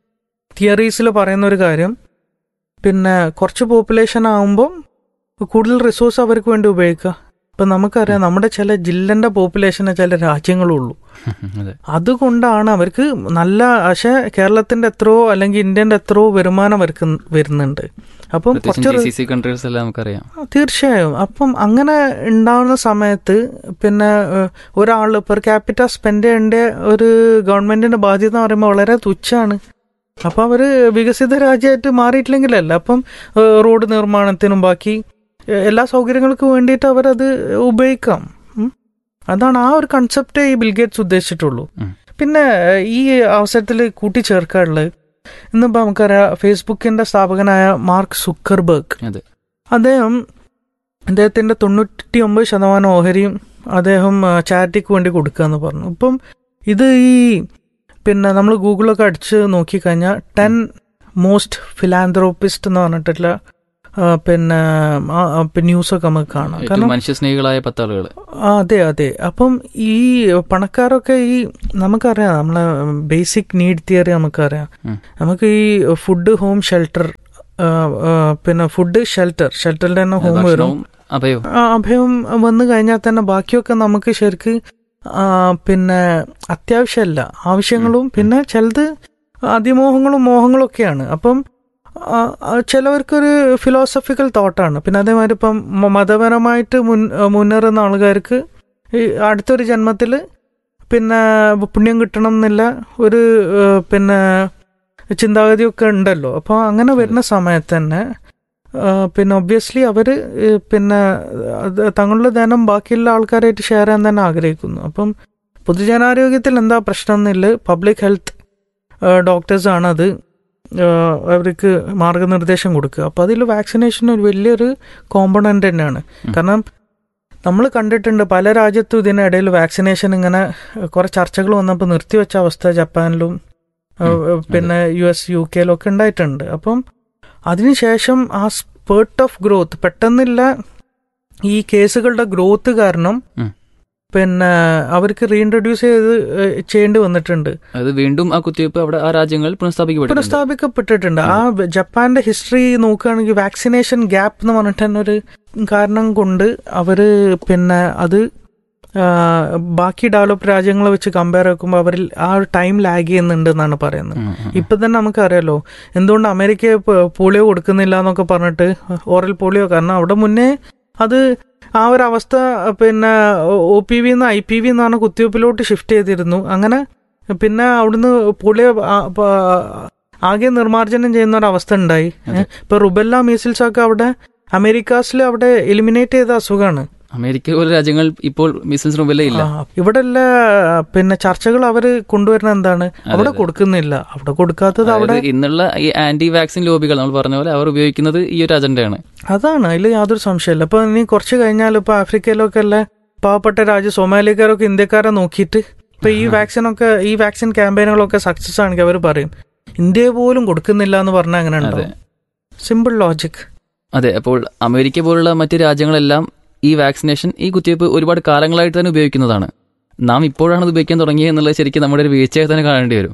തിയറീസിൽ പറയുന്ന ഒരു കാര്യം പിന്നെ കുറച്ച് പോപ്പുലേഷൻ ആവുമ്പം കൂടുതൽ റിസോഴ്സ് അവർക്ക് വേണ്ടി ഉപയോഗിക്കുക ഇപ്പം നമുക്കറിയാം നമ്മുടെ ചില ജില്ലന്റെ പോപ്പുലേഷനെ ചില രാജ്യങ്ങളുള്ളൂ അതെ അതുകൊണ്ടാണ് അവർക്ക് നല്ല പക്ഷേ കേരളത്തിന്റെ എത്രയോ അല്ലെങ്കിൽ ഇന്ത്യന്റെ എത്രയോ വരുമാനം അവർക്ക് വരുന്നുണ്ട് അപ്പം പ്രത്യേകിച്ചും കുറച്ച് ജി സി സി കൺട്രീസ് എല്ലാം നമുക്കറിയാം ആ, തീർച്ചയായും അപ്പം അങ്ങനെ ഉണ്ടാവുന്ന സമയത്ത് പിന്നെ ഒരാൾ പെർ ക്യാപിറ്റ സ്പെൻഡ് ചെയ്യേണ്ട ഒരു ഗവൺമെന്റിന്റെ ബാധ്യത എന്ന് പറയുമ്പോൾ വളരെ തുച്ഛമാണ് അപ്പം അവർ വികസിത രാജ്യമായിട്ട് മാറിയിട്ടില്ലെങ്കിലല്ല അപ്പം ഏഹ്, റോഡ് നിർമ്മാണത്തിനും ബാക്കി ഏഹ്, എല്ലാ സൗകര്യങ്ങൾക്കും വേണ്ടിയിട്ട് അവരത് ഉപയോഗിക്കാം ഉം. അതാണ് ആ ഒരു കൺസെപ്റ്റേ ഈ ബിൽഗേറ്റ്സ് ഉദ്ദേശിച്ചിട്ടുള്ളൂ ഉം. പിന്നെ ഏഹ്, ഈ അവസരത്തിൽ കൂട്ടിച്ചേർക്കാനുള്ളത് ഇന്നിപ്പോൾ നമുക്കറിയാം ഫേസ്ബുക്കിന്റെ സ്ഥാപകനായ മാർക്ക് സുക്കർബർഗ് അതെ അദ്ദേഹം അദ്ദേഹത്തിന്റെ തൊണ്ണൂറ്റി ഒമ്പത് ശതമാനം ഓഹരിയും അദ്ദേഹം ചാരിറ്റിക്ക് വേണ്ടി കൊടുക്കുക എന്ന് പറഞ്ഞു ഇപ്പം ഇത് ഈ പിന്നെ നമ്മൾ ഗൂഗിളൊക്കെ അടിച്ച് നോക്കിക്കഴിഞ്ഞാൽ ടെൻ മോസ്റ്റ് ഫിലാന്ത്രോപ്പിസ്റ്റ് എന്ന് പറഞ്ഞിട്ടുള്ള ആ, പിന്നെ ആ, ആ, പിന്നെ ന്യൂസൊക്കെ നമുക്ക് കാണാം ഏറ്റവും കാരണം മനുഷ്യസ്നേഹികളായ പത്താളുകൾ ആ, അതെ അതെ അപ്പം ഈ പണക്കാരൊക്കെ ഈ നമുക്കറിയാം നമ്മളെ ബേസിക് നീഡ് തിയറി നമുക്കറിയാം ഉം. നമുക്ക് ഈ ഫുഡ് ഹോം ഷെൽട്ടർ പിന്നെ ഫുഡ് ഷെൽട്ടർ ഷെൽട്ടറിന്റെ തന്നെ ഹോം വരും ഭക്ഷണവും അഭയവും ആ, അഭയം വന്നു കഴിഞ്ഞാൽ തന്നെ ബാക്കിയൊക്കെ നമുക്ക് ശരിക്ക് ആ, പിന്നെ അത്യാവശ്യമല്ല ആവശ്യങ്ങളും പിന്നെ ചിലത് അതിമോഹങ്ങളും മോഹങ്ങളും ഒക്കെയാണ് അപ്പം ആ, ആ, ചിലവർക്കൊരു ഫിലോസഫിക്കൽ തോട്ടാണ് പിന്നെ അതേമാതിരി ഇപ്പം മ- മതപരമായിട്ട് മുൻ മുന്നേറുന്ന ആൾക്കാർക്ക് ഈ അടുത്തൊരു ജന്മത്തിൽ പിന്നെ പുണ്യം കിട്ടണം എന്നില്ല ഒരു ഏ, പിന്നെ ചിന്താഗതിയൊക്കെ ഉണ്ടല്ലോ അപ്പോൾ അങ്ങനെ വരുന്ന സമയത്ത് തന്നെ ആ, പിന്നെ ഒബ്വിയസ്ലി അവർ പിന്നെ അത് തങ്ങളുടെ ധനം ബാക്കിയുള്ള ആൾക്കാരായിട്ട് ഷെയർ ചെയ്യാൻ തന്നെ ആഗ്രഹിക്കുന്നു അപ്പം പൊതുജനാരോഗ്യത്തിൽ എന്താ പ്രശ്നം എന്നില്ല പബ്ലിക് ഹെൽത്ത് ഡോക്ടേഴ്സാണ് അത് ആ, അവർക്ക് മാർഗനിർദ്ദേശം കൊടുക്കുക അപ്പോൾ അതിൽ വാക്സിനേഷൻ ഒരു വലിയൊരു കോമ്പണൻ്റ് തന്നെയാണ് ഉം. കാരണം നമ്മൾ കണ്ടിട്ടുണ്ട് പല രാജ്യത്തും ഇതിനിടയിൽ വാക്സിനേഷൻ ഇങ്ങനെ കുറെ ചർച്ചകൾ വന്നപ്പോൾ നിർത്തിവെച്ച അവസ്ഥ ജപ്പാനിലും ആ, ഉം, പിന്നെ യു എസ് യു കെയിലും ഒക്കെ ഉണ്ടായിട്ടുണ്ട് അപ്പം അതിനുശേഷം ആ സ്പേർട്ട് ഓഫ് ഗ്രോത്ത് പെട്ടെന്നില്ല ഈ കേസുകളുടെ ഗ്രോത്ത് കാരണം ഉം. പിന്നെ അവർക്ക് റീഇൻട്രൊഡ്യൂസ് ചെയ്ത് ഏഹ്, ചെയ്യേണ്ടി വന്നിട്ടുണ്ട് അത് വീണ്ടും ആ കുത്തിവയ്പ്പ് അവിടെ ആ രാജ്യങ്ങളിൽ പുനഃസ്ഥാപിക്കപ്പെട്ടിട്ടുണ്ട് പുനഃസ്ഥാപിക്കപ്പെട്ടിട്ടുണ്ട് ആ ജപ്പാന്റെ ഹിസ്റ്ററി നോക്കുകയാണെങ്കിൽ വാക്സിനേഷൻ ഗ്യാപ്പ് എന്ന് പറഞ്ഞിട്ട് തന്നെ ഒരു കാരണം കൊണ്ട് അവര് പിന്നെ അത് ആ, ബാക്കി ഡെവലപ്പ് രാജ്യങ്ങളെ വെച്ച് കമ്പയർ ആക്കുമ്പോൾ അവരിൽ ആ ഒരു ടൈം ലാഗ് ചെയ്യുന്നുണ്ട് എന്നാണ് പറയുന്നത് ഉം, ഉം, ഉം. ഇപ്പൊ തന്നെ നമുക്കറിയാലോ എന്തുകൊണ്ട് അമേരിക്ക പോ- പോളിയോ കൊടുക്കുന്നില്ല എന്നൊക്കെ പറഞ്ഞിട്ട് ഓറൽ പോളിയോ കാരണം അവിടെ മുന്നേ അത് ആ ഒരു അവസ്ഥ പിന്നെ ഒ പി വി എന്ന് ഐ പി വി എന്നാണ് കുത്തിവയ്പ്പിലോട്ട് ഷിഫ്റ്റ് ചെയ്തിരുന്നു അങ്ങനെ പിന്നെ അവിടുന്ന് പോളിയോ ആ- പ- ആകെ നിർമ്മാർജ്ജനം ചെയ്യുന്ന ഒരു അവസ്ഥ ഉണ്ടായി അതെ. ഇപ്പൊ റുബെല്ല മീസിൽസ് ഒക്കെ അവിടെ അമേരിക്കാസിൽ അവിടെ എലിമിനേറ്റ് ചെയ്ത അസുഖമാണ് അമേരിക്ക പോലെ രാജ്യങ്ങൾ ഇപ്പോൾ മിസിൽസ് റുബെല്ല ഇല്ല ഇവിടെ പിന്നെ ചർച്ചകൾ അവര് കൊണ്ടുവരുന്ന എന്താണ് അവിടെ അതെ. കൊടുക്കുന്നില്ല അവിടെ കൊടുക്കാത്തത് അവിടെ അതായത് ഇന്നുള്ള ഈ ആന്റി വാക്സിൻ ലോബികൾ നമ്മൾ പറഞ്ഞ പോലെ അവർ ഉപയോഗിക്കുന്നത് ഈ ഒരു അജണ്ടയാണ് അതാണ് അതിൽ യാതൊരു സംശയമില്ല ഇപ്പൊ ഇനി കുറച്ച് കഴിഞ്ഞാൽ ഇപ്പൊ ആഫ്രിക്കയിലൊക്കെ അല്ല പാവപ്പെട്ട രാജ്യം സൊമാലിക്കാരൊക്കെ ഇന്ത്യക്കാരെ നോക്കിയിട്ട് ഇപ്പൊ ഈ വാക്സിൻ ഒക്കെ ഈ വാക്സിൻ ക്യാമ്പയിനുകളൊക്കെ സക്സസ് ആണെങ്കിൽ അവർ പറയും ഇന്ത്യ പോലും കൊടുക്കുന്നില്ല എന്ന് പറഞ്ഞാൽ അങ്ങനെ അതെ ഉണ്ടാവും സിമ്പിൾ ലോജിക് അതെ അപ്പോൾ അമേരിക്ക പോലുള്ള മറ്റ് രാജ്യങ്ങളെല്ലാം ഈ വാക്സിനേഷൻ ഈ കുത്തിവയ്പ്പ് ഒരുപാട് കാലങ്ങളായിട്ട് തന്നെ ഉപയോഗിക്കുന്നതാണ് നാം ഇപ്പോഴാണ് ഇത് ഉപയോഗിക്കാൻ തുടങ്ങിയത് എന്നുള്ളത് ശരിക്കും നമ്മുടെ ഒരു വീഴ്ചയായി തന്നെ കാണേണ്ടി വരും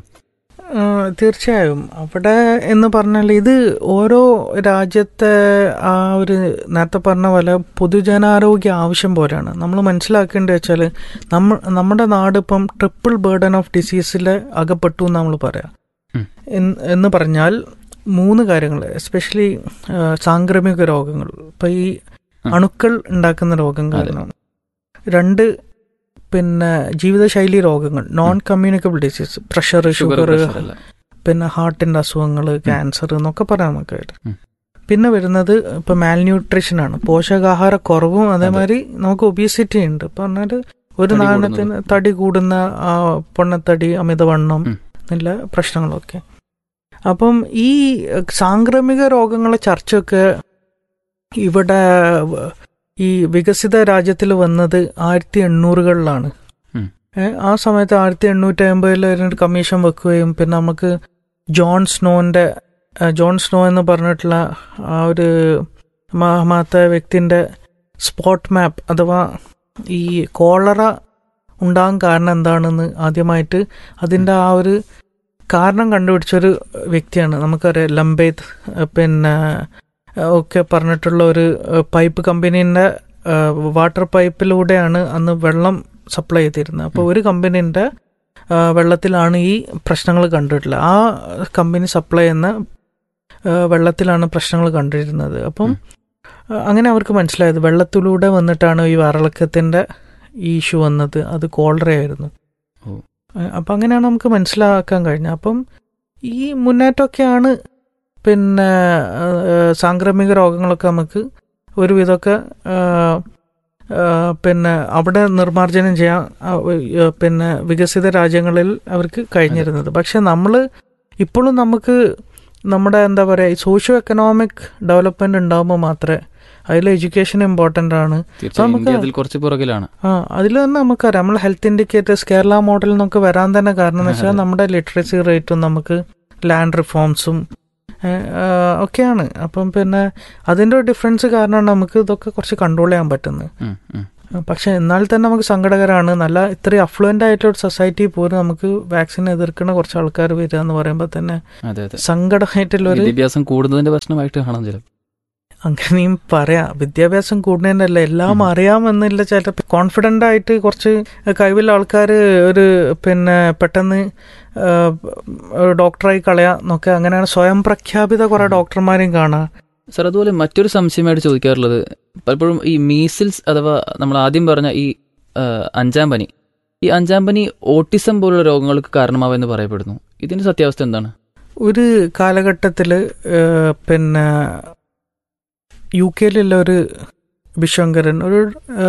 തീർച്ചയായും അവിടെ എന്ന് പറഞ്ഞാൽ ഇത് ഓരോ രാജ്യത്തെ ആ ഒരു നേരത്തെ പറഞ്ഞ പോലെ പൊതുജനാരോഗ്യ ആവശ്യം പോലെയാണ് നമ്മൾ മനസ്സിലാക്കേണ്ടത് വെച്ചാൽ നമ്മ നമ്മുടെ നാട് ഇപ്പം ട്രിപ്പിൾ ബേർഡൻ ഓഫ് ഡിസീസിൽ അകപ്പെട്ടു എന്ന് നമ്മൾ പറയാം ഉം. എന്ന് എന്ന് പറഞ്ഞാൽ മൂന്ന് കാര്യങ്ങൾ എസ്പെഷ്യലി സാംക്രമിക രോഗങ്ങൾ ഇപ്പം ഈ ഉം. അണുക്കൾ ഉണ്ടാക്കുന്ന രോഗം അതെ. കാരണം രണ്ട് പിന്നെ ജീവിതശൈലി രോഗങ്ങൾ non communicable disease pressure sugar sugar pressure അല്ല പിന്നെ ഹാർട്ടിന്റെ അസുഖങ്ങൾ ക്യാൻസർ എന്നൊക്കെ പറയാം നമുക്ക് ഉം. പിന്നെ വരുന്നത് ഇപ്പൊ മാൽന്യൂട്രീഷൻ ആണ് പോഷകാഹാര കുറവും അതേമാതിരി നമുക്ക് ഒബീസിറ്റി ഉണ്ട് ഇപ്പൊ പറഞ്ഞാല് ഒരു തടി നാണയത്തിന് തടി കൂടുന്ന ആ പൊണ്ണത്തടി അമിതവണ്ണം ഉം. എന്നുള്ള പ്രശ്നങ്ങളൊക്കെ അപ്പം ഈ സാംക്രമിക രോഗങ്ങളെ ചർച്ചയൊക്കെ ഇവിടെ വ- ഈ വികസിത രാജ്യത്തിൽ വന്നത് ആയിരത്തി എണ്ണൂറുകളിലാണ് ഉം. ഏ, ആ സമയത്ത് ആയിരത്തി എണ്ണൂറ്റി അമ്പതിൽ ഒരു കമ്മീഷൻ വെക്കുകയും പിന്നെ നമുക്ക് ജോൺ സ്നോന്റെ ആ, ജോൺ സ്നോ എന്ന് പറഞ്ഞിട്ടുള്ള ആ ഒരു മഹാമഹത്ത വ്യക്തിന്റെ സ്പോട്ട് മാപ്പ് അഥവാ ഈ കോളറ ഉണ്ടാകാൻ കാരണം എന്താണെന്ന് ആദ്യമായിട്ട് അതിൻ്റെ ആ ഒരു കാരണം കണ്ടുപിടിച്ചൊരു വ്യക്തിയാണ് നമുക്കറിയാം ലംബേത് ഏഹ് പിന്നെ ഏഹ് ഒക്കെ പറഞ്ഞിട്ടുള്ള ഒരു ഏഹ് പൈപ്പ് കമ്പനീൻ്റെ വാട്ടർ പൈപ്പിലൂടെയാണ് അന്ന് വെള്ളം സപ്ലൈ ചെയ്തിരുന്നത് അപ്പോൾ ഒരു കമ്പനീൻ്റെ വെള്ളത്തിലാണ് ഈ പ്രശ്നങ്ങൾ കണ്ടിട്ടുള്ളത് ആ കമ്പനി സപ്ലൈ ചെയ്യുന്ന ഏഹ് വെള്ളത്തിലാണ് പ്രശ്നങ്ങൾ കണ്ടിരുന്നത് അപ്പം ഏഹ് അങ്ങനെ അവർക്ക് മനസ്സിലായത് വെള്ളത്തിലൂടെ വന്നിട്ടാണ് ഈ വരളക്കത്തിൻ്റെ ഈ ഇഷ്യൂ വന്നത് അത് കോളറയായിരുന്നു ഓ. ഏഹ് അപ്പം അങ്ങനെയാണ് നമുക്ക് മനസ്സിലാക്കാൻ കഴിഞ്ഞത് അപ്പം ഈ മുന്നേറ്റമൊക്കെയാണ് പിന്നെ ആ, സാംക്രമിക രോഗങ്ങളൊക്കെ നമുക്ക് ഒരുവിധമൊക്കെ ആ, ആ, പിന്നെ അവിടെ നിർമ്മാർജ്ജനം ചെയ്യാൻ ആ, ആ, പിന്നെ വികസിത രാജ്യങ്ങളിൽ അവർക്ക് കഴിഞ്ഞിരുന്നത് പക്ഷെ നമ്മൾ ഇപ്പോഴും നമുക്ക് നമ്മുടെ എന്താ പറയുക ഈ സോഷ്യോ എക്കണോമിക് ഡെവലപ്മെന്റ് ഉണ്ടാകുമ്പോൾ മാത്രമേ അതിൽ എഡ്യൂക്കേഷൻ ഇമ്പോർട്ടൻ്റ് ആണ് തീർച്ചയായും നമുക്ക് ഇന്ത്യ അതിൽ കുറച്ച് പുറകിലാണ് ആ അതിൽ തന്നെ നമുക്കറിയാം നമ്മൾ ഹെൽത്ത് ഇൻഡിക്കേറ്റേഴ്സ് കേരള മോഡൽ എന്നൊക്കെ വരാൻ തന്നെ കാരണം എന്ന് വെച്ചാൽ അതെ. നമ്മുടെ ലിറ്ററസി റേറ്റും നമുക്ക് ലാൻഡ് റിഫോംസും ഒക്കെയാണ് അപ്പം പിന്നെ അതിൻ്റെ ഒരു ഡിഫറൻസ് കാരണമാണ് നമുക്ക് ഇതൊക്കെ കുറച്ച് കൺട്രോൾ ചെയ്യാൻ പറ്റുന്നത് ഉം, ഉം. പക്ഷെ എന്നാൽ തന്നെ നമുക്ക് സങ്കടകരമാണ് നല്ല ഇത്രയും അഫ്ലുവൻ്റ് ആയിട്ടൊരു സൊസൈറ്റി പോലും നമുക്ക് വാക്സിൻ എതിർക്കുന്ന കുറച്ച് ആൾക്കാർ വരിക എന്ന് പറയുമ്പോൾ തന്നെ അതെ അതെ സങ്കടമായിട്ടുള്ളൊരു വിദ്യാഭ്യാസം കൂടുന്നതിന്റെ പ്രശ്നമായിട്ട് കാണാം ചില അങ്ങനെയും പറയാം വിദ്യാഭ്യാസം കൂടുന്നതിനല്ല എല്ലാം അറിയാമെന്നില്ല ചില കോൺഫിഡൻ്റ് ആയിട്ട് കുറച്ച് കഴിവുള്ള ആൾക്കാർ ഒരു പിന്നെ പെട്ടെന്ന് ആ, ഡോക്ടറായി കളയാന്നൊക്കെ അങ്ങനെയാണ് സ്വയം പ്രഖ്യാപിത കുറെ ഡോക്ടർമാരെയും കാണാം സർ അതുപോലെ മറ്റൊരു സംശയമായിട്ട് ചോദിക്കാറുള്ളത് പലപ്പോഴും ഈ മീസിൽസ് അഥവാ നമ്മൾ ആദ്യം പറഞ്ഞ ഈ ആ, അഞ്ചാം പനി ഈ അഞ്ചാം പനി ഓട്ടിസം പോലുള്ള രോഗങ്ങൾക്ക് കാരണമാവെന്ന് പറയപ്പെടുന്നു ഇതിന്റെ സത്യാവസ്ഥ എന്താണ് ഒരു കാലഘട്ടത്തിൽ പിന്നെ യു കെയിലുള്ള ഒരു വിശ്വങ്കരൻ ഒരു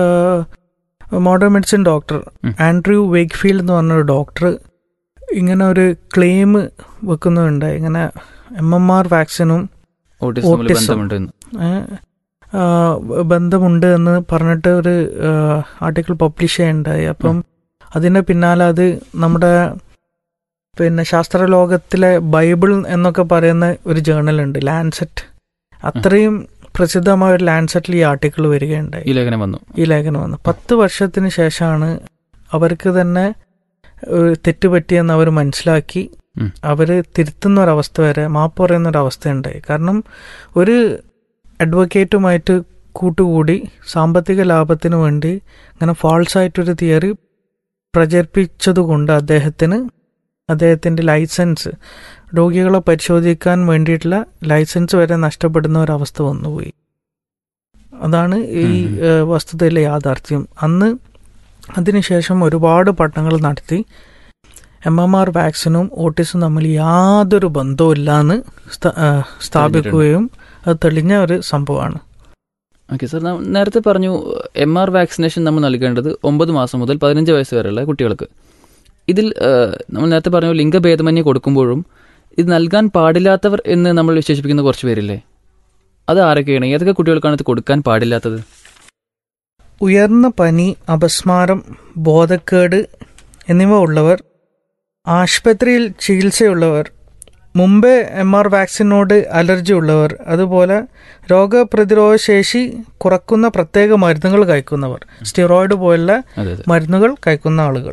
മോഡേൺ മെഡിസിൻ ഡോക്ടർ ഉം. ആൻഡ്രൂ വേക്ക്ഫീൽഡ് എന്ന് പറഞ്ഞ ഒരു ഡോക്ടർ ഇങ്ങനെ ഒരു ക്ലെയിം വെക്കുന്നുണ്ടായി ഇങ്ങനെ എം എം ആർ വാക്സിനും ഓട്ടിസം തമ്മിൽ Autism. ബന്ധമുണ്ട് എന്ന് ഏഹ്, ആ, ബന്ധമുണ്ട് എന്ന് പറഞ്ഞിട്ട് ഒരു ആർട്ടിക്കിൾ പബ്ലിഷ് ചെയ്യുണ്ടായി അപ്പം അതിന് പിന്നാലെ അത് നമ്മുടെ പിന്നെ ശാസ്ത്ര ലോകത്തിലെ ബൈബിൾ എന്നൊക്കെ പറയുന്ന ഒരു ജേർണലുണ്ട് ലാൻസെറ്റ് അത്രയും പ്രസിദ്ധമായ ഒരു ലാൻസെറ്റിൽ ഈ ആർട്ടിക്കിൾ വരികയുണ്ടായി ഈ ലേഖനം വന്നു ഈ ലേഖനം വന്നു പത്ത് വർഷത്തിന് ശേഷമാണ് അവർക്ക് തന്നെ ഒരു തെറ്റ് പറ്റിയെന്ന് അവർ മനസ്സിലാക്കി ഉം. അവർ തിരുത്തുന്ന ഒരവസ്ഥ വരെ മാപ്പ് പറയുന്ന ഒരു ഉണ്ടായി കാരണം ഒരു അഡ്വക്കേറ്റുമായിട്ട് കൂട്ടുകൂടി സാമ്പത്തിക ലാഭത്തിന് വേണ്ടി അങ്ങനെ ഫാൾസ് ആയിട്ടൊരു തിയറി പ്രചരിപ്പിച്ചതുകൊണ്ട് അദ്ദേഹത്തിന് അദ്ദേഹത്തിൻ്റെ ലൈസൻസ് രോഗികളെ പരിശോധിക്കാൻ വേണ്ടിയിട്ടുള്ള ലൈസൻസ് വരെ നഷ്ടപ്പെടുന്ന ഒരവസ്ഥ വന്നുപോയി അതാണ് ഈ ഉം. ഏഹ്, വസ്തുതയിലെ യാഥാർത്ഥ്യം അന്ന് അതിനുശേഷം ഒരുപാട് പഠനങ്ങൾ നടത്തി എം എം ആർ വാക്സിനും ഓട്ടിസും തമ്മിൽ യാതൊരു ബന്ധവും ഇല്ലാന്ന് സ്ഥാ- ഏഹ്, സ്ഥാപിക്കുകയും അത് തെളിഞ്ഞ ഒരു സംഭവമാണ് ഓക്കെ സർ നാം നേരത്തെ പറഞ്ഞു എം ആർ വാക്സിനേഷൻ നമ്മൾ നൽകേണ്ടത് ഒമ്പത് മാസം മുതൽ പതിനഞ്ച് വയസ്സ് വരെയുള്ള കുട്ടികൾക്ക് ഇതിൽ ആ, നമ്മൾ നേരത്തെ പറഞ്ഞു ലിംഗഭേദമന്യേ കൊടുക്കുമ്പോഴും ഇത് നൽകാൻ പാടില്ലാത്തവർ എന്ന് നമ്മൾ വിശേഷിപ്പിക്കുന്ന കുറച്ച് പേരില്ലേ അത് ആരൊക്കെയാണ് ഏതൊക്കെ കുട്ടികൾക്കാണ് ഇത് കൊടുക്കാൻ പാടില്ലാത്തത് ഉയർന്ന പനി അപസ്മാരം ബോധക്കേട് എന്നിവ ഉള്ളവർ ആശുപത്രിയിൽ ചികിത്സയുള്ളവർ മുമ്പേ എം ആർ വാക്സിനോട് അലർജി ഉള്ളവർ അതുപോലെ രോഗപ്രതിരോധ ശേഷി കുറക്കുന്ന പ്രത്യേക മരുന്നുകൾ കഴിക്കുന്നവർ സ്റ്റിറോയിഡ് പോലുള്ള അതെ അതെ മരുന്നുകൾ കഴിക്കുന്ന ആളുകൾ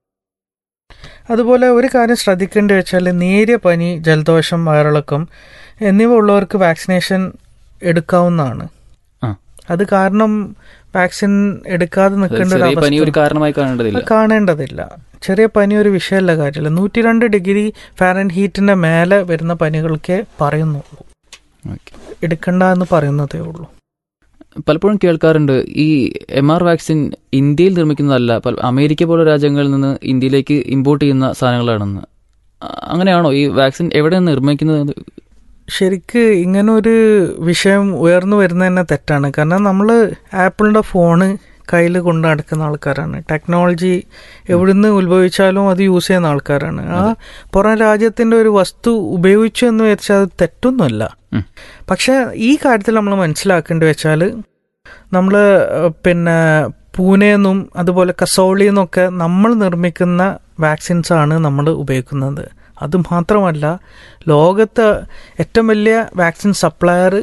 അതുപോലെ ഒരു കാര്യം ശ്രദ്ധിക്കേണ്ടി വെച്ചാൽ നേരിയ പനി ജലദോഷം വയറിളക്കം എന്നിവ ഉള്ളവർക്ക് വാക്സിനേഷൻ എടുക്കാവുന്നതാണ് ആ. അത് കാരണം വാക്സിൻ എടുക്കാതെ നിൽക്കേണ്ട ഒരു ചെറിയ പനി ഒരു അവസ്ഥ കാരണമായി കാണേണ്ടതില്ല അത് കാണേണ്ടതില്ല ചെറിയ പനി ഒരു വിഷയമല്ല കാര്യമില്ല നൂറ്റി രണ്ട് ഡിഗ്രി ഫാരൻ ഹീറ്റിന്റെ മേലെ വരുന്ന പനികൾക്കേ പറയുന്നുള്ളൂ ഓക്കെ എടുക്കണ്ട എന്ന് പറയുന്നതേ ഉള്ളൂ പലപ്പോഴും കേൾക്കാറുണ്ട് ഈ എം ആർ വാക്സിൻ ഇന്ത്യയിൽ നിർമ്മിക്കുന്നതല്ല പല അമേരിക്ക പോലുള്ള രാജ്യങ്ങളിൽ നിന്ന് ഇന്ത്യയിലേക്ക് ഇമ്പോർട്ട് ചെയ്യുന്ന സാധനങ്ങളാണെന്ന് അ- അങ്ങനെയാണോ ഈ വാക്സിൻ എവിടെ നിന്ന് നിർമ്മിക്കുന്നത് ശരിക്ക് ഇങ്ങനെ ഒരു വിഷയം ഉയർന്നു വരുന്നത് തന്നെ തെറ്റാണ് കാരണം നമ്മൾ ആപ്പിളിന്റെ ഫോണ് കയ്യിൽ കൊണ്ട് നടക്കുന്ന ആൾക്കാരാണ് ടെക്നോളജി എവിടുന്ന് ഉത്ഭവിച്ചാലും അത് യൂസ് ചെയ്യുന്ന ആൾക്കാരാണ് ആ പുറം രാജ്യത്തിന്റെ ഒരു വസ്തു ഉപയോഗിച്ചു എന്ന് വെച്ചാൽ അത് തെറ്റൊന്നുമല്ല ഉം. പക്ഷെ ഈ കാര്യത്തിൽ നമ്മൾ മനസ്സിലാക്കേണ്ടി വെച്ചാൽ നമ്മൾ പിന്നെ പൂനെന്നും അതുപോലെ കസോളി എന്നൊക്കെ നമ്മൾ നിർമ്മിക്കുന്ന വാക്സിൻസ് ആണ് നമ്മൾ ഉപയോഗിക്കുന്നത് അത് മാത്രമല്ല ലോകത്ത് ഏറ്റവും വലിയ വാക്സിൻ സപ്ലയർ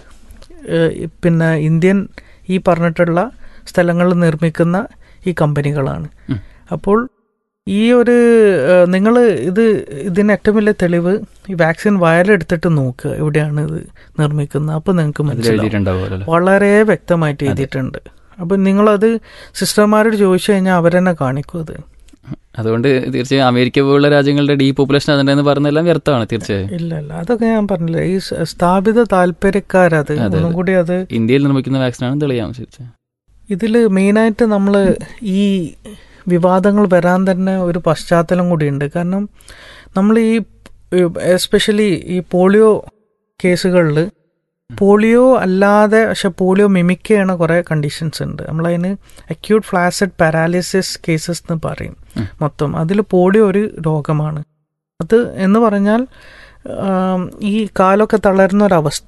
പിന്നെ ഇന്ത്യൻ ഈ പറഞ്ഞിട്ടുള്ള സ്ഥലങ്ങളിൽ നിർമ്മിക്കുന്ന ഈ കമ്പനികളാണ് ഉം. അപ്പോൾ ഈ ഒരു നിങ്ങൾ ഇത് ഇതിന് ഏറ്റവും വലിയ തെളിവ് ഈ വാക്സിൻ വയലെടുത്തിട്ട് നോക്കുക എവിടെയാണ് ഇത് നിർമ്മിക്കുന്നത് അപ്പോൾ നിങ്ങൾക്ക് അതിൽ മനസ്സിലാവും എഴുതിയിട്ടുണ്ടാവുമല്ലോ അല്ലേ വളരെ വ്യക്തമായിട്ട് എഴുതിയിട്ടുണ്ട് അപ്പം നിങ്ങളത് സിസ്റ്റർമാരോട് ചോദിച്ചു കഴിഞ്ഞാൽ അവരെന്നെ കാണിക്കും അത് അതുകൊണ്ട് തീർച്ചയായും അമേരിക്ക പോലുള്ള രാജ്യങ്ങളുടെ ഡീ പോപ്പുലേഷൻ അതുണ്ടെന്ന് പറഞ്ഞെല്ലാം വ്യർത്ഥമാണ് തീർച്ചയായും ഇല്ല ഇല്ല അതൊക്കെ ഞാൻ പറഞ്ഞില്ല ഈ സ- സ്ഥാപിത താല്പര്യക്കാരത് അതെ, അതെ. ഒന്നും കൂടി അത് ഇന്ത്യയിൽ നിർമ്മിക്കുന്ന വാക്സിനാണ് തെളിയാം തീർച്ചയായും ഇതിൽ മെയിനായിട്ട് നമ്മൾ ഈ വിവാദങ്ങൾ വരാൻ തന്നെ ഒരു പശ്ചാത്തലം കൂടിയുണ്ട് കാരണം നമ്മൾ ഈ എസ്പെഷ്യലി ഈ പോളിയോ കേസുകളിൽ പോളിയോ അല്ലാതെ പക്ഷെ പോളിയോ മിമിക് ചെയ്യണ കുറേ കണ്ടീഷൻസ് ഉണ്ട് നമ്മളതിന് അക്യൂട്ട് ഫ്ലാസഡ് പാരാലിസിസ് കേസസ് എന്ന് പറയും ഉം. മൊത്തം അതിൽ പോളിയോ ഒരു രോഗമാണ് അത് എന്ന് പറഞ്ഞാൽ ആം, ഈ കാലൊക്കെ തളരുന്ന ഒരവസ്ഥ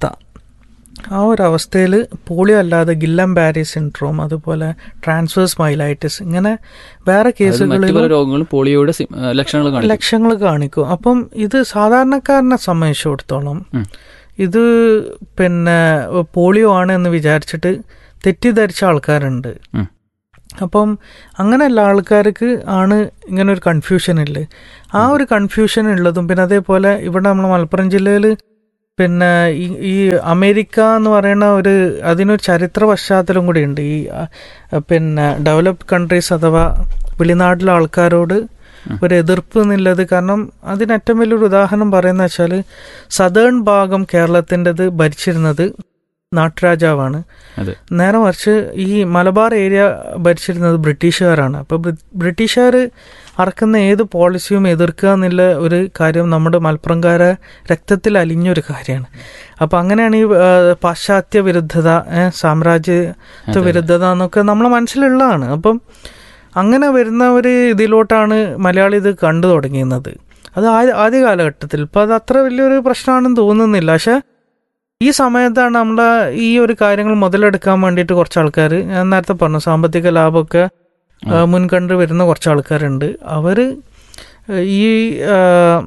ആ ഒരു അവസ്ഥയിൽ പോളിയോ അല്ലാതെ ഗില്ലം ബാരി സിൻഡ്രോം അതുപോലെ ട്രാൻസ്വേഴ്സ് മൈലൈറ്റിസ് ഇങ്ങനെ വേറെ അതായത് മറ്റു പല കേസുകളിൽ രോഗങ്ങളും പോളിയോയുടെ സി- ആ, ലക്ഷണങ്ങൾ കാണിക്കും ലക്ഷങ്ങൾ കാണിക്കും അപ്പം ഇത് സാധാരണക്കാരനെ സംബന്ധിച്ചിടത്തോളം ഉം. ഇത് പിന്നെ പോളിയോ ആണ് എന്ന് വിചാരിച്ചിട്ട് തെറ്റിദ്ധരിച്ച ആൾക്കാരുണ്ട് ഉം. അപ്പം അങ്ങനെയുള്ള ആൾക്കാർക്ക് ആണ് ഇങ്ങനെ ഒരു കൺഫ്യൂഷൻ ഉള്ളത് ആ ഒരു കൺഫ്യൂഷൻ ഉള്ളതും പിന്നെ അതേപോലെ ഇവിടെ നമ്മൾ മലപ്പുറം ജില്ലയിൽ പിന്നെ ഈ ഈ അമേരിക്ക എന്ന് പറയുന്ന ഒരു അതിനൊരു ചരിത്ര പശ്ചാത്തലം കൂടി ഉണ്ട് ഈ ആ, പിന്നെ ഡെവലപ്ഡ് കൺട്രീസ് അഥവാ വെളിനാട്ടിലെ ആൾക്കാരോട് ഒരു എതിർപ്പ് എന്നുള്ളത് കാരണം അതിന് ഏറ്റവും വലിയൊരു ഉദാഹരണം പറയുന്ന വെച്ചാൽ സദേൺ ഭാഗം കേരളത്തിൻ്റെത് ഭരിച്ചിരുന്നത് നാട്ടുരാജാവാണ് അതെ നേരെ മറിച്ച് ഈ മലബാർ ഏരിയ ഭരിച്ചിരുന്നത് ബ്രിട്ടീഷുകാരാണ് അപ്പോൾ ബ്രിട്ടീഷുകാർ അറക്കുന്ന ഏത് പോളിസിയും എതിർക്കുക എന്നുള്ള ഒരു കാര്യം നമ്മുടെ മലപ്പുറംകാരെ രക്തത്തിൽ അലിഞ്ഞൊരു കാര്യമാണ് അപ്പോൾ അങ്ങനെയാണ് ഈ ആ, പാശ്ചാത്യ വിരുദ്ധത ഏ, സാമ്രാജ്യത്വ വിരുദ്ധത എന്നൊക്കെ നമ്മളെ മനസ്സിലുള്ളതാണ് അപ്പം അങ്ങനെ വരുന്ന ഒരു ഇതിലോട്ടാണ് മലയാളി ഇത് കണ്ടു തുടങ്ങിയത് അത് ആദ്യ ആദ്യ കാലഘട്ടത്തിൽ ഇപ്പം അത് അത്ര വലിയൊരു പ്രശ്നമാണെന്ന് തോന്നുന്നില്ല പക്ഷെ ഈ സമയത്താണ് നമ്മളെ ഈ ഒരു കാര്യങ്ങൾ മുതലെടുക്കാൻ വേണ്ടിയിട്ട് കുറച്ച് ആൾക്കാർ ഞാൻ നേരത്തെ പറഞ്ഞു സാമ്പത്തിക ലാഭമൊക്കെ ആ, മുൻകണ്ട് വരുന്ന കുറച്ച് ആൾക്കാരുണ്ട് അവർ ഈ ആ,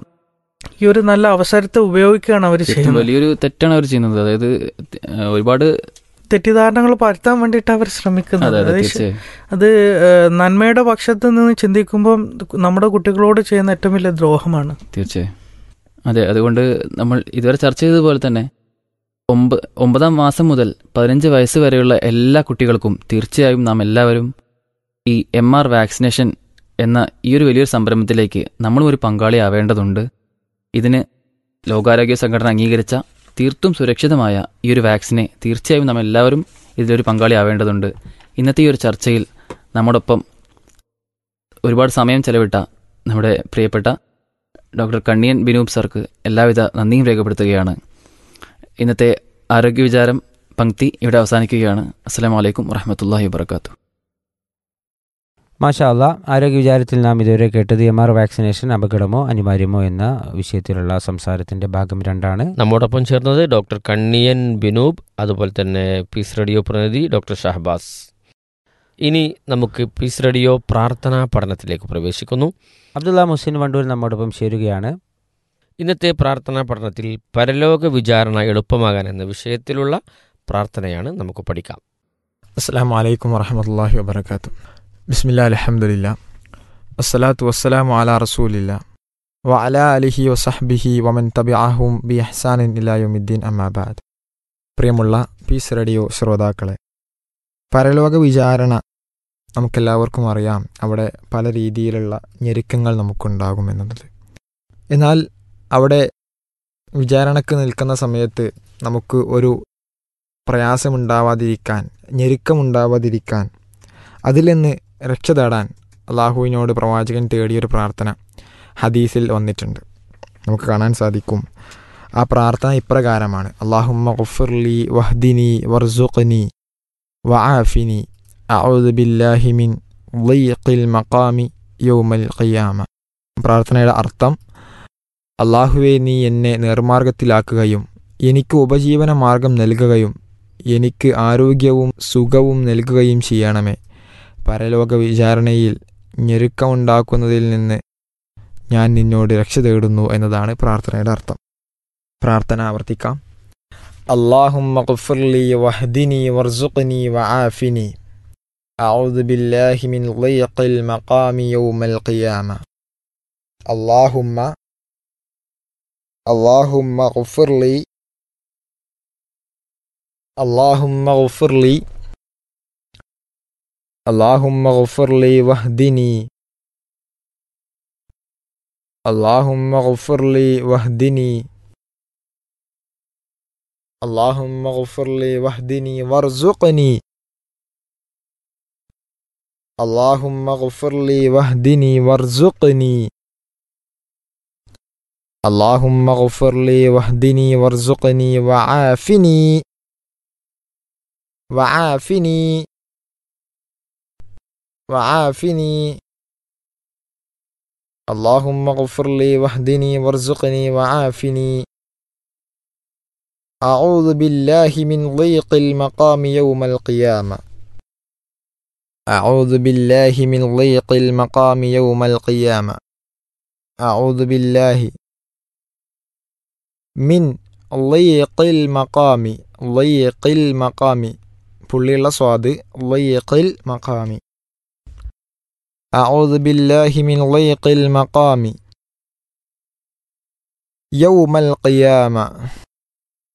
ഈ ഒരു നല്ല അവസരത്തെ ഉപയോഗിക്കുകയാണ് അവർ ഏറ്റവും ചെയ്യുന്നത് വലിയൊരു തെറ്റാണ് അവർ ചെയ്യുന്നത് അതായത് ആ, ഒരുപാട് തെറ്റിദ്ധാരണകൾ പരത്താൻ വേണ്ടിയിട്ട് അവർ അതെ ശ്രമിക്കുന്നത് അതെ അത് തീർച്ചയായും അത് ആ, നന്മയുടെ പക്ഷത്ത് നിന്ന് ചിന്തിക്കുമ്പോൾ നമ്മുടെ കുട്ടികളോട് ചെയ്യുന്ന ഏറ്റവും വലിയ ദ്രോഹമാണ് തീർച്ചയായും അതെ അതുകൊണ്ട് നമ്മൾ ഇതുവരെ ചർച്ച ചെയ്തതുപോലെ തന്നെ ഒമ്പ ഒമ്പതാം മാസം മുതൽ പതിനഞ്ച് വയസ്സ് വരെയുള്ള എല്ലാ കുട്ടികൾക്കും തീർച്ചയായും നാം എല്ലാവരും ഈ എം ആർ വാക്സിനേഷൻ എന്ന ഈ ഒരു വലിയൊരു സംരംഭത്തിലേക്ക് നമ്മളും ഒരു പങ്കാളിയാവേണ്ടതുണ്ട് ഇതിന് ലോകാരോഗ്യ സംഘടന അംഗീകരിച്ച തീർത്തും സുരക്ഷിതമായ ഈ ഒരു വാക്സിനെ തീർച്ചയായും നാം എല്ലാവരും ഇതിലൊരു പങ്കാളിയാവേണ്ടതുണ്ട് ഇന്നത്തെ ഈ ഒരു ചർച്ചയിൽ നമ്മോടൊപ്പം ഒരുപാട് സമയം ചെലവിട്ട നമ്മുടെ പ്രിയപ്പെട്ട ഡോക്ടർ കണ്ണിയൻ ബിനൂപ് സർക്ക് എല്ലാവിധ നന്ദിയും രേഖപ്പെടുത്തുകയാണ് ഇന്നത്തെ ആരോഗ്യ വിചാരം പങ്ക്തി ഇവിടെ അവസാനിക്കുകയാണ് അസ്സാം വലൈക്കും വറഹമത്തല്ലാഹി വാബർക്കാത്തു മാഷാ അല്ല ആരോഗ്യ വിചാരത്തിൽ നാം ഇതുവരെ കേട്ടത് എം ആർ വാക്സിനേഷൻ അപകടമോ അനിവാര്യമോ എന്ന വിഷയത്തിലുള്ള സംസാരത്തിന്റെ ഭാഗം രണ്ടാണ് നമ്മോടൊപ്പം ചേർന്നത് ഡോക്ടർ കണ്ണിയൻ ബിനൂബ് അതുപോലെ തന്നെ പീസ് റേഡിയോ പ്രതിനിധി ഡോക്ടർ ഷഹബാസ് ഇനി നമുക്ക് പീസ് റേഡിയോ പ്രാർത്ഥനാ പഠനത്തിലേക്ക് പ്രവേശിക്കുന്നു അബ്ദുള്ള മുഹസിൻ വണ്ടൂർ നമ്മോടൊപ്പം ചേരുകയാണ് ഇന്നത്തെ പ്രാർത്ഥനാ പഠനത്തിൽ പരലോക വിചാരണ എളുപ്പമാകാൻ എന്ന വിഷയത്തിലുള്ള പ്രാർത്ഥനയാണ് നമുക്ക് പഠിക്കാം അസ്സാം വലൈക്കും വറഹമത്തല്ലാഹി വബർക്കാത്തു ബിസ്മില്ലാ അലഹമുല്ല വസ്സലാത്തു വസ്സലാമു അലാ റസൂലില്ല വ അലാ അലിഹി വസഹ്ബിഹി വമൻ തബിഅഹും ബി അഹ്സാനിൻ ഇലായുമിദ്ദീൻ അമ്മാബാദ് പ്രിയമുള്ള പീസ് റേഡിയോ ശ്രോതാക്കളെ പരലോക വിചാരണ നമുക്കെല്ലാവർക്കും അറിയാം അവിടെ പല രീതിയിലുള്ള ഞെരുക്കങ്ങൾ നമുക്കുണ്ടാകുമെന്നത് എന്നാൽ അവിടെ വിചാരണക്ക് നിൽക്കുന്ന സമയത്ത് നമുക്ക് ഒരു പ്രയാസമുണ്ടാവാതിരിക്കാൻ ഞെരുക്കമുണ്ടാവാതിരിക്കാൻ അതിൽ നിന്ന് രക്ഷ തേടാൻ അള്ളാഹുവിനോട് പ്രവാചകൻ തേടിയൊരു പ്രാർത്ഥന ഹദീസിൽ വന്നിട്ടുണ്ട് നമുക്ക് കാണാൻ സാധിക്കും ആ പ്രാർത്ഥന ഇപ്രകാരമാണ് അള്ളാഹുമ്മ ഗുഫിർലി വഹ്ദിനി വർസുഖ്നി വആഫിനി അഊദു ബില്ലാഹി മിൻ ളയ്ഖിൽ മഖാമി യൗമൽ ഖിയാമ പ്രാർത്ഥനയുടെ അർത്ഥം അള്ളാഹുവെ നീ എന്നെ നേർമാർഗത്തിലാക്കുകയും എനിക്ക് ഉപജീവന മാർഗം നൽകുകയും എനിക്ക് ആരോഗ്യവും സുഖവും നൽകുകയും ചെയ്യണമേ പരലോക വിചാരണയിൽ ഞെരുക്കമുണ്ടാക്കുന്നതിൽ നിന്ന് ഞാൻ നിന്നോട് രക്ഷ തേടുന്നു എന്നതാണ് പ്രാർത്ഥനയുടെ അർത്ഥം പ്രാർത്ഥന ആവർത്തിക്കാം അള്ളാഹുമ്മ ഖുഫിർലി വഹ്ദിനി വർസുഖ്നി വആഫിനി أعوذ بالله من ضيق المقام يوم القيامة اللهم اللهم اغفر لي اللهم اغفر لي اللهم اغفر لي واهدني اللهم اغفر لي واهدني اللهم اغفر لي واهدني وارزقني اللهم اغفر لي واهدني وارزقني اللهم اغفر لي واهدني وارزقني وعافني وعافني وعافني اللهم اغفر لي واهدني وارزقني وعافني أعوذ بالله من ضيق المقام يوم القيامة أعوذ بالله من ضيق المقام يوم القيامة أعوذ بالله من ضيق المقام ضيق المقام പുള്ളിയുള്ള സ്വാദ് ضيق المقام أعوذ بالله من ضيق المقام يوم القيامة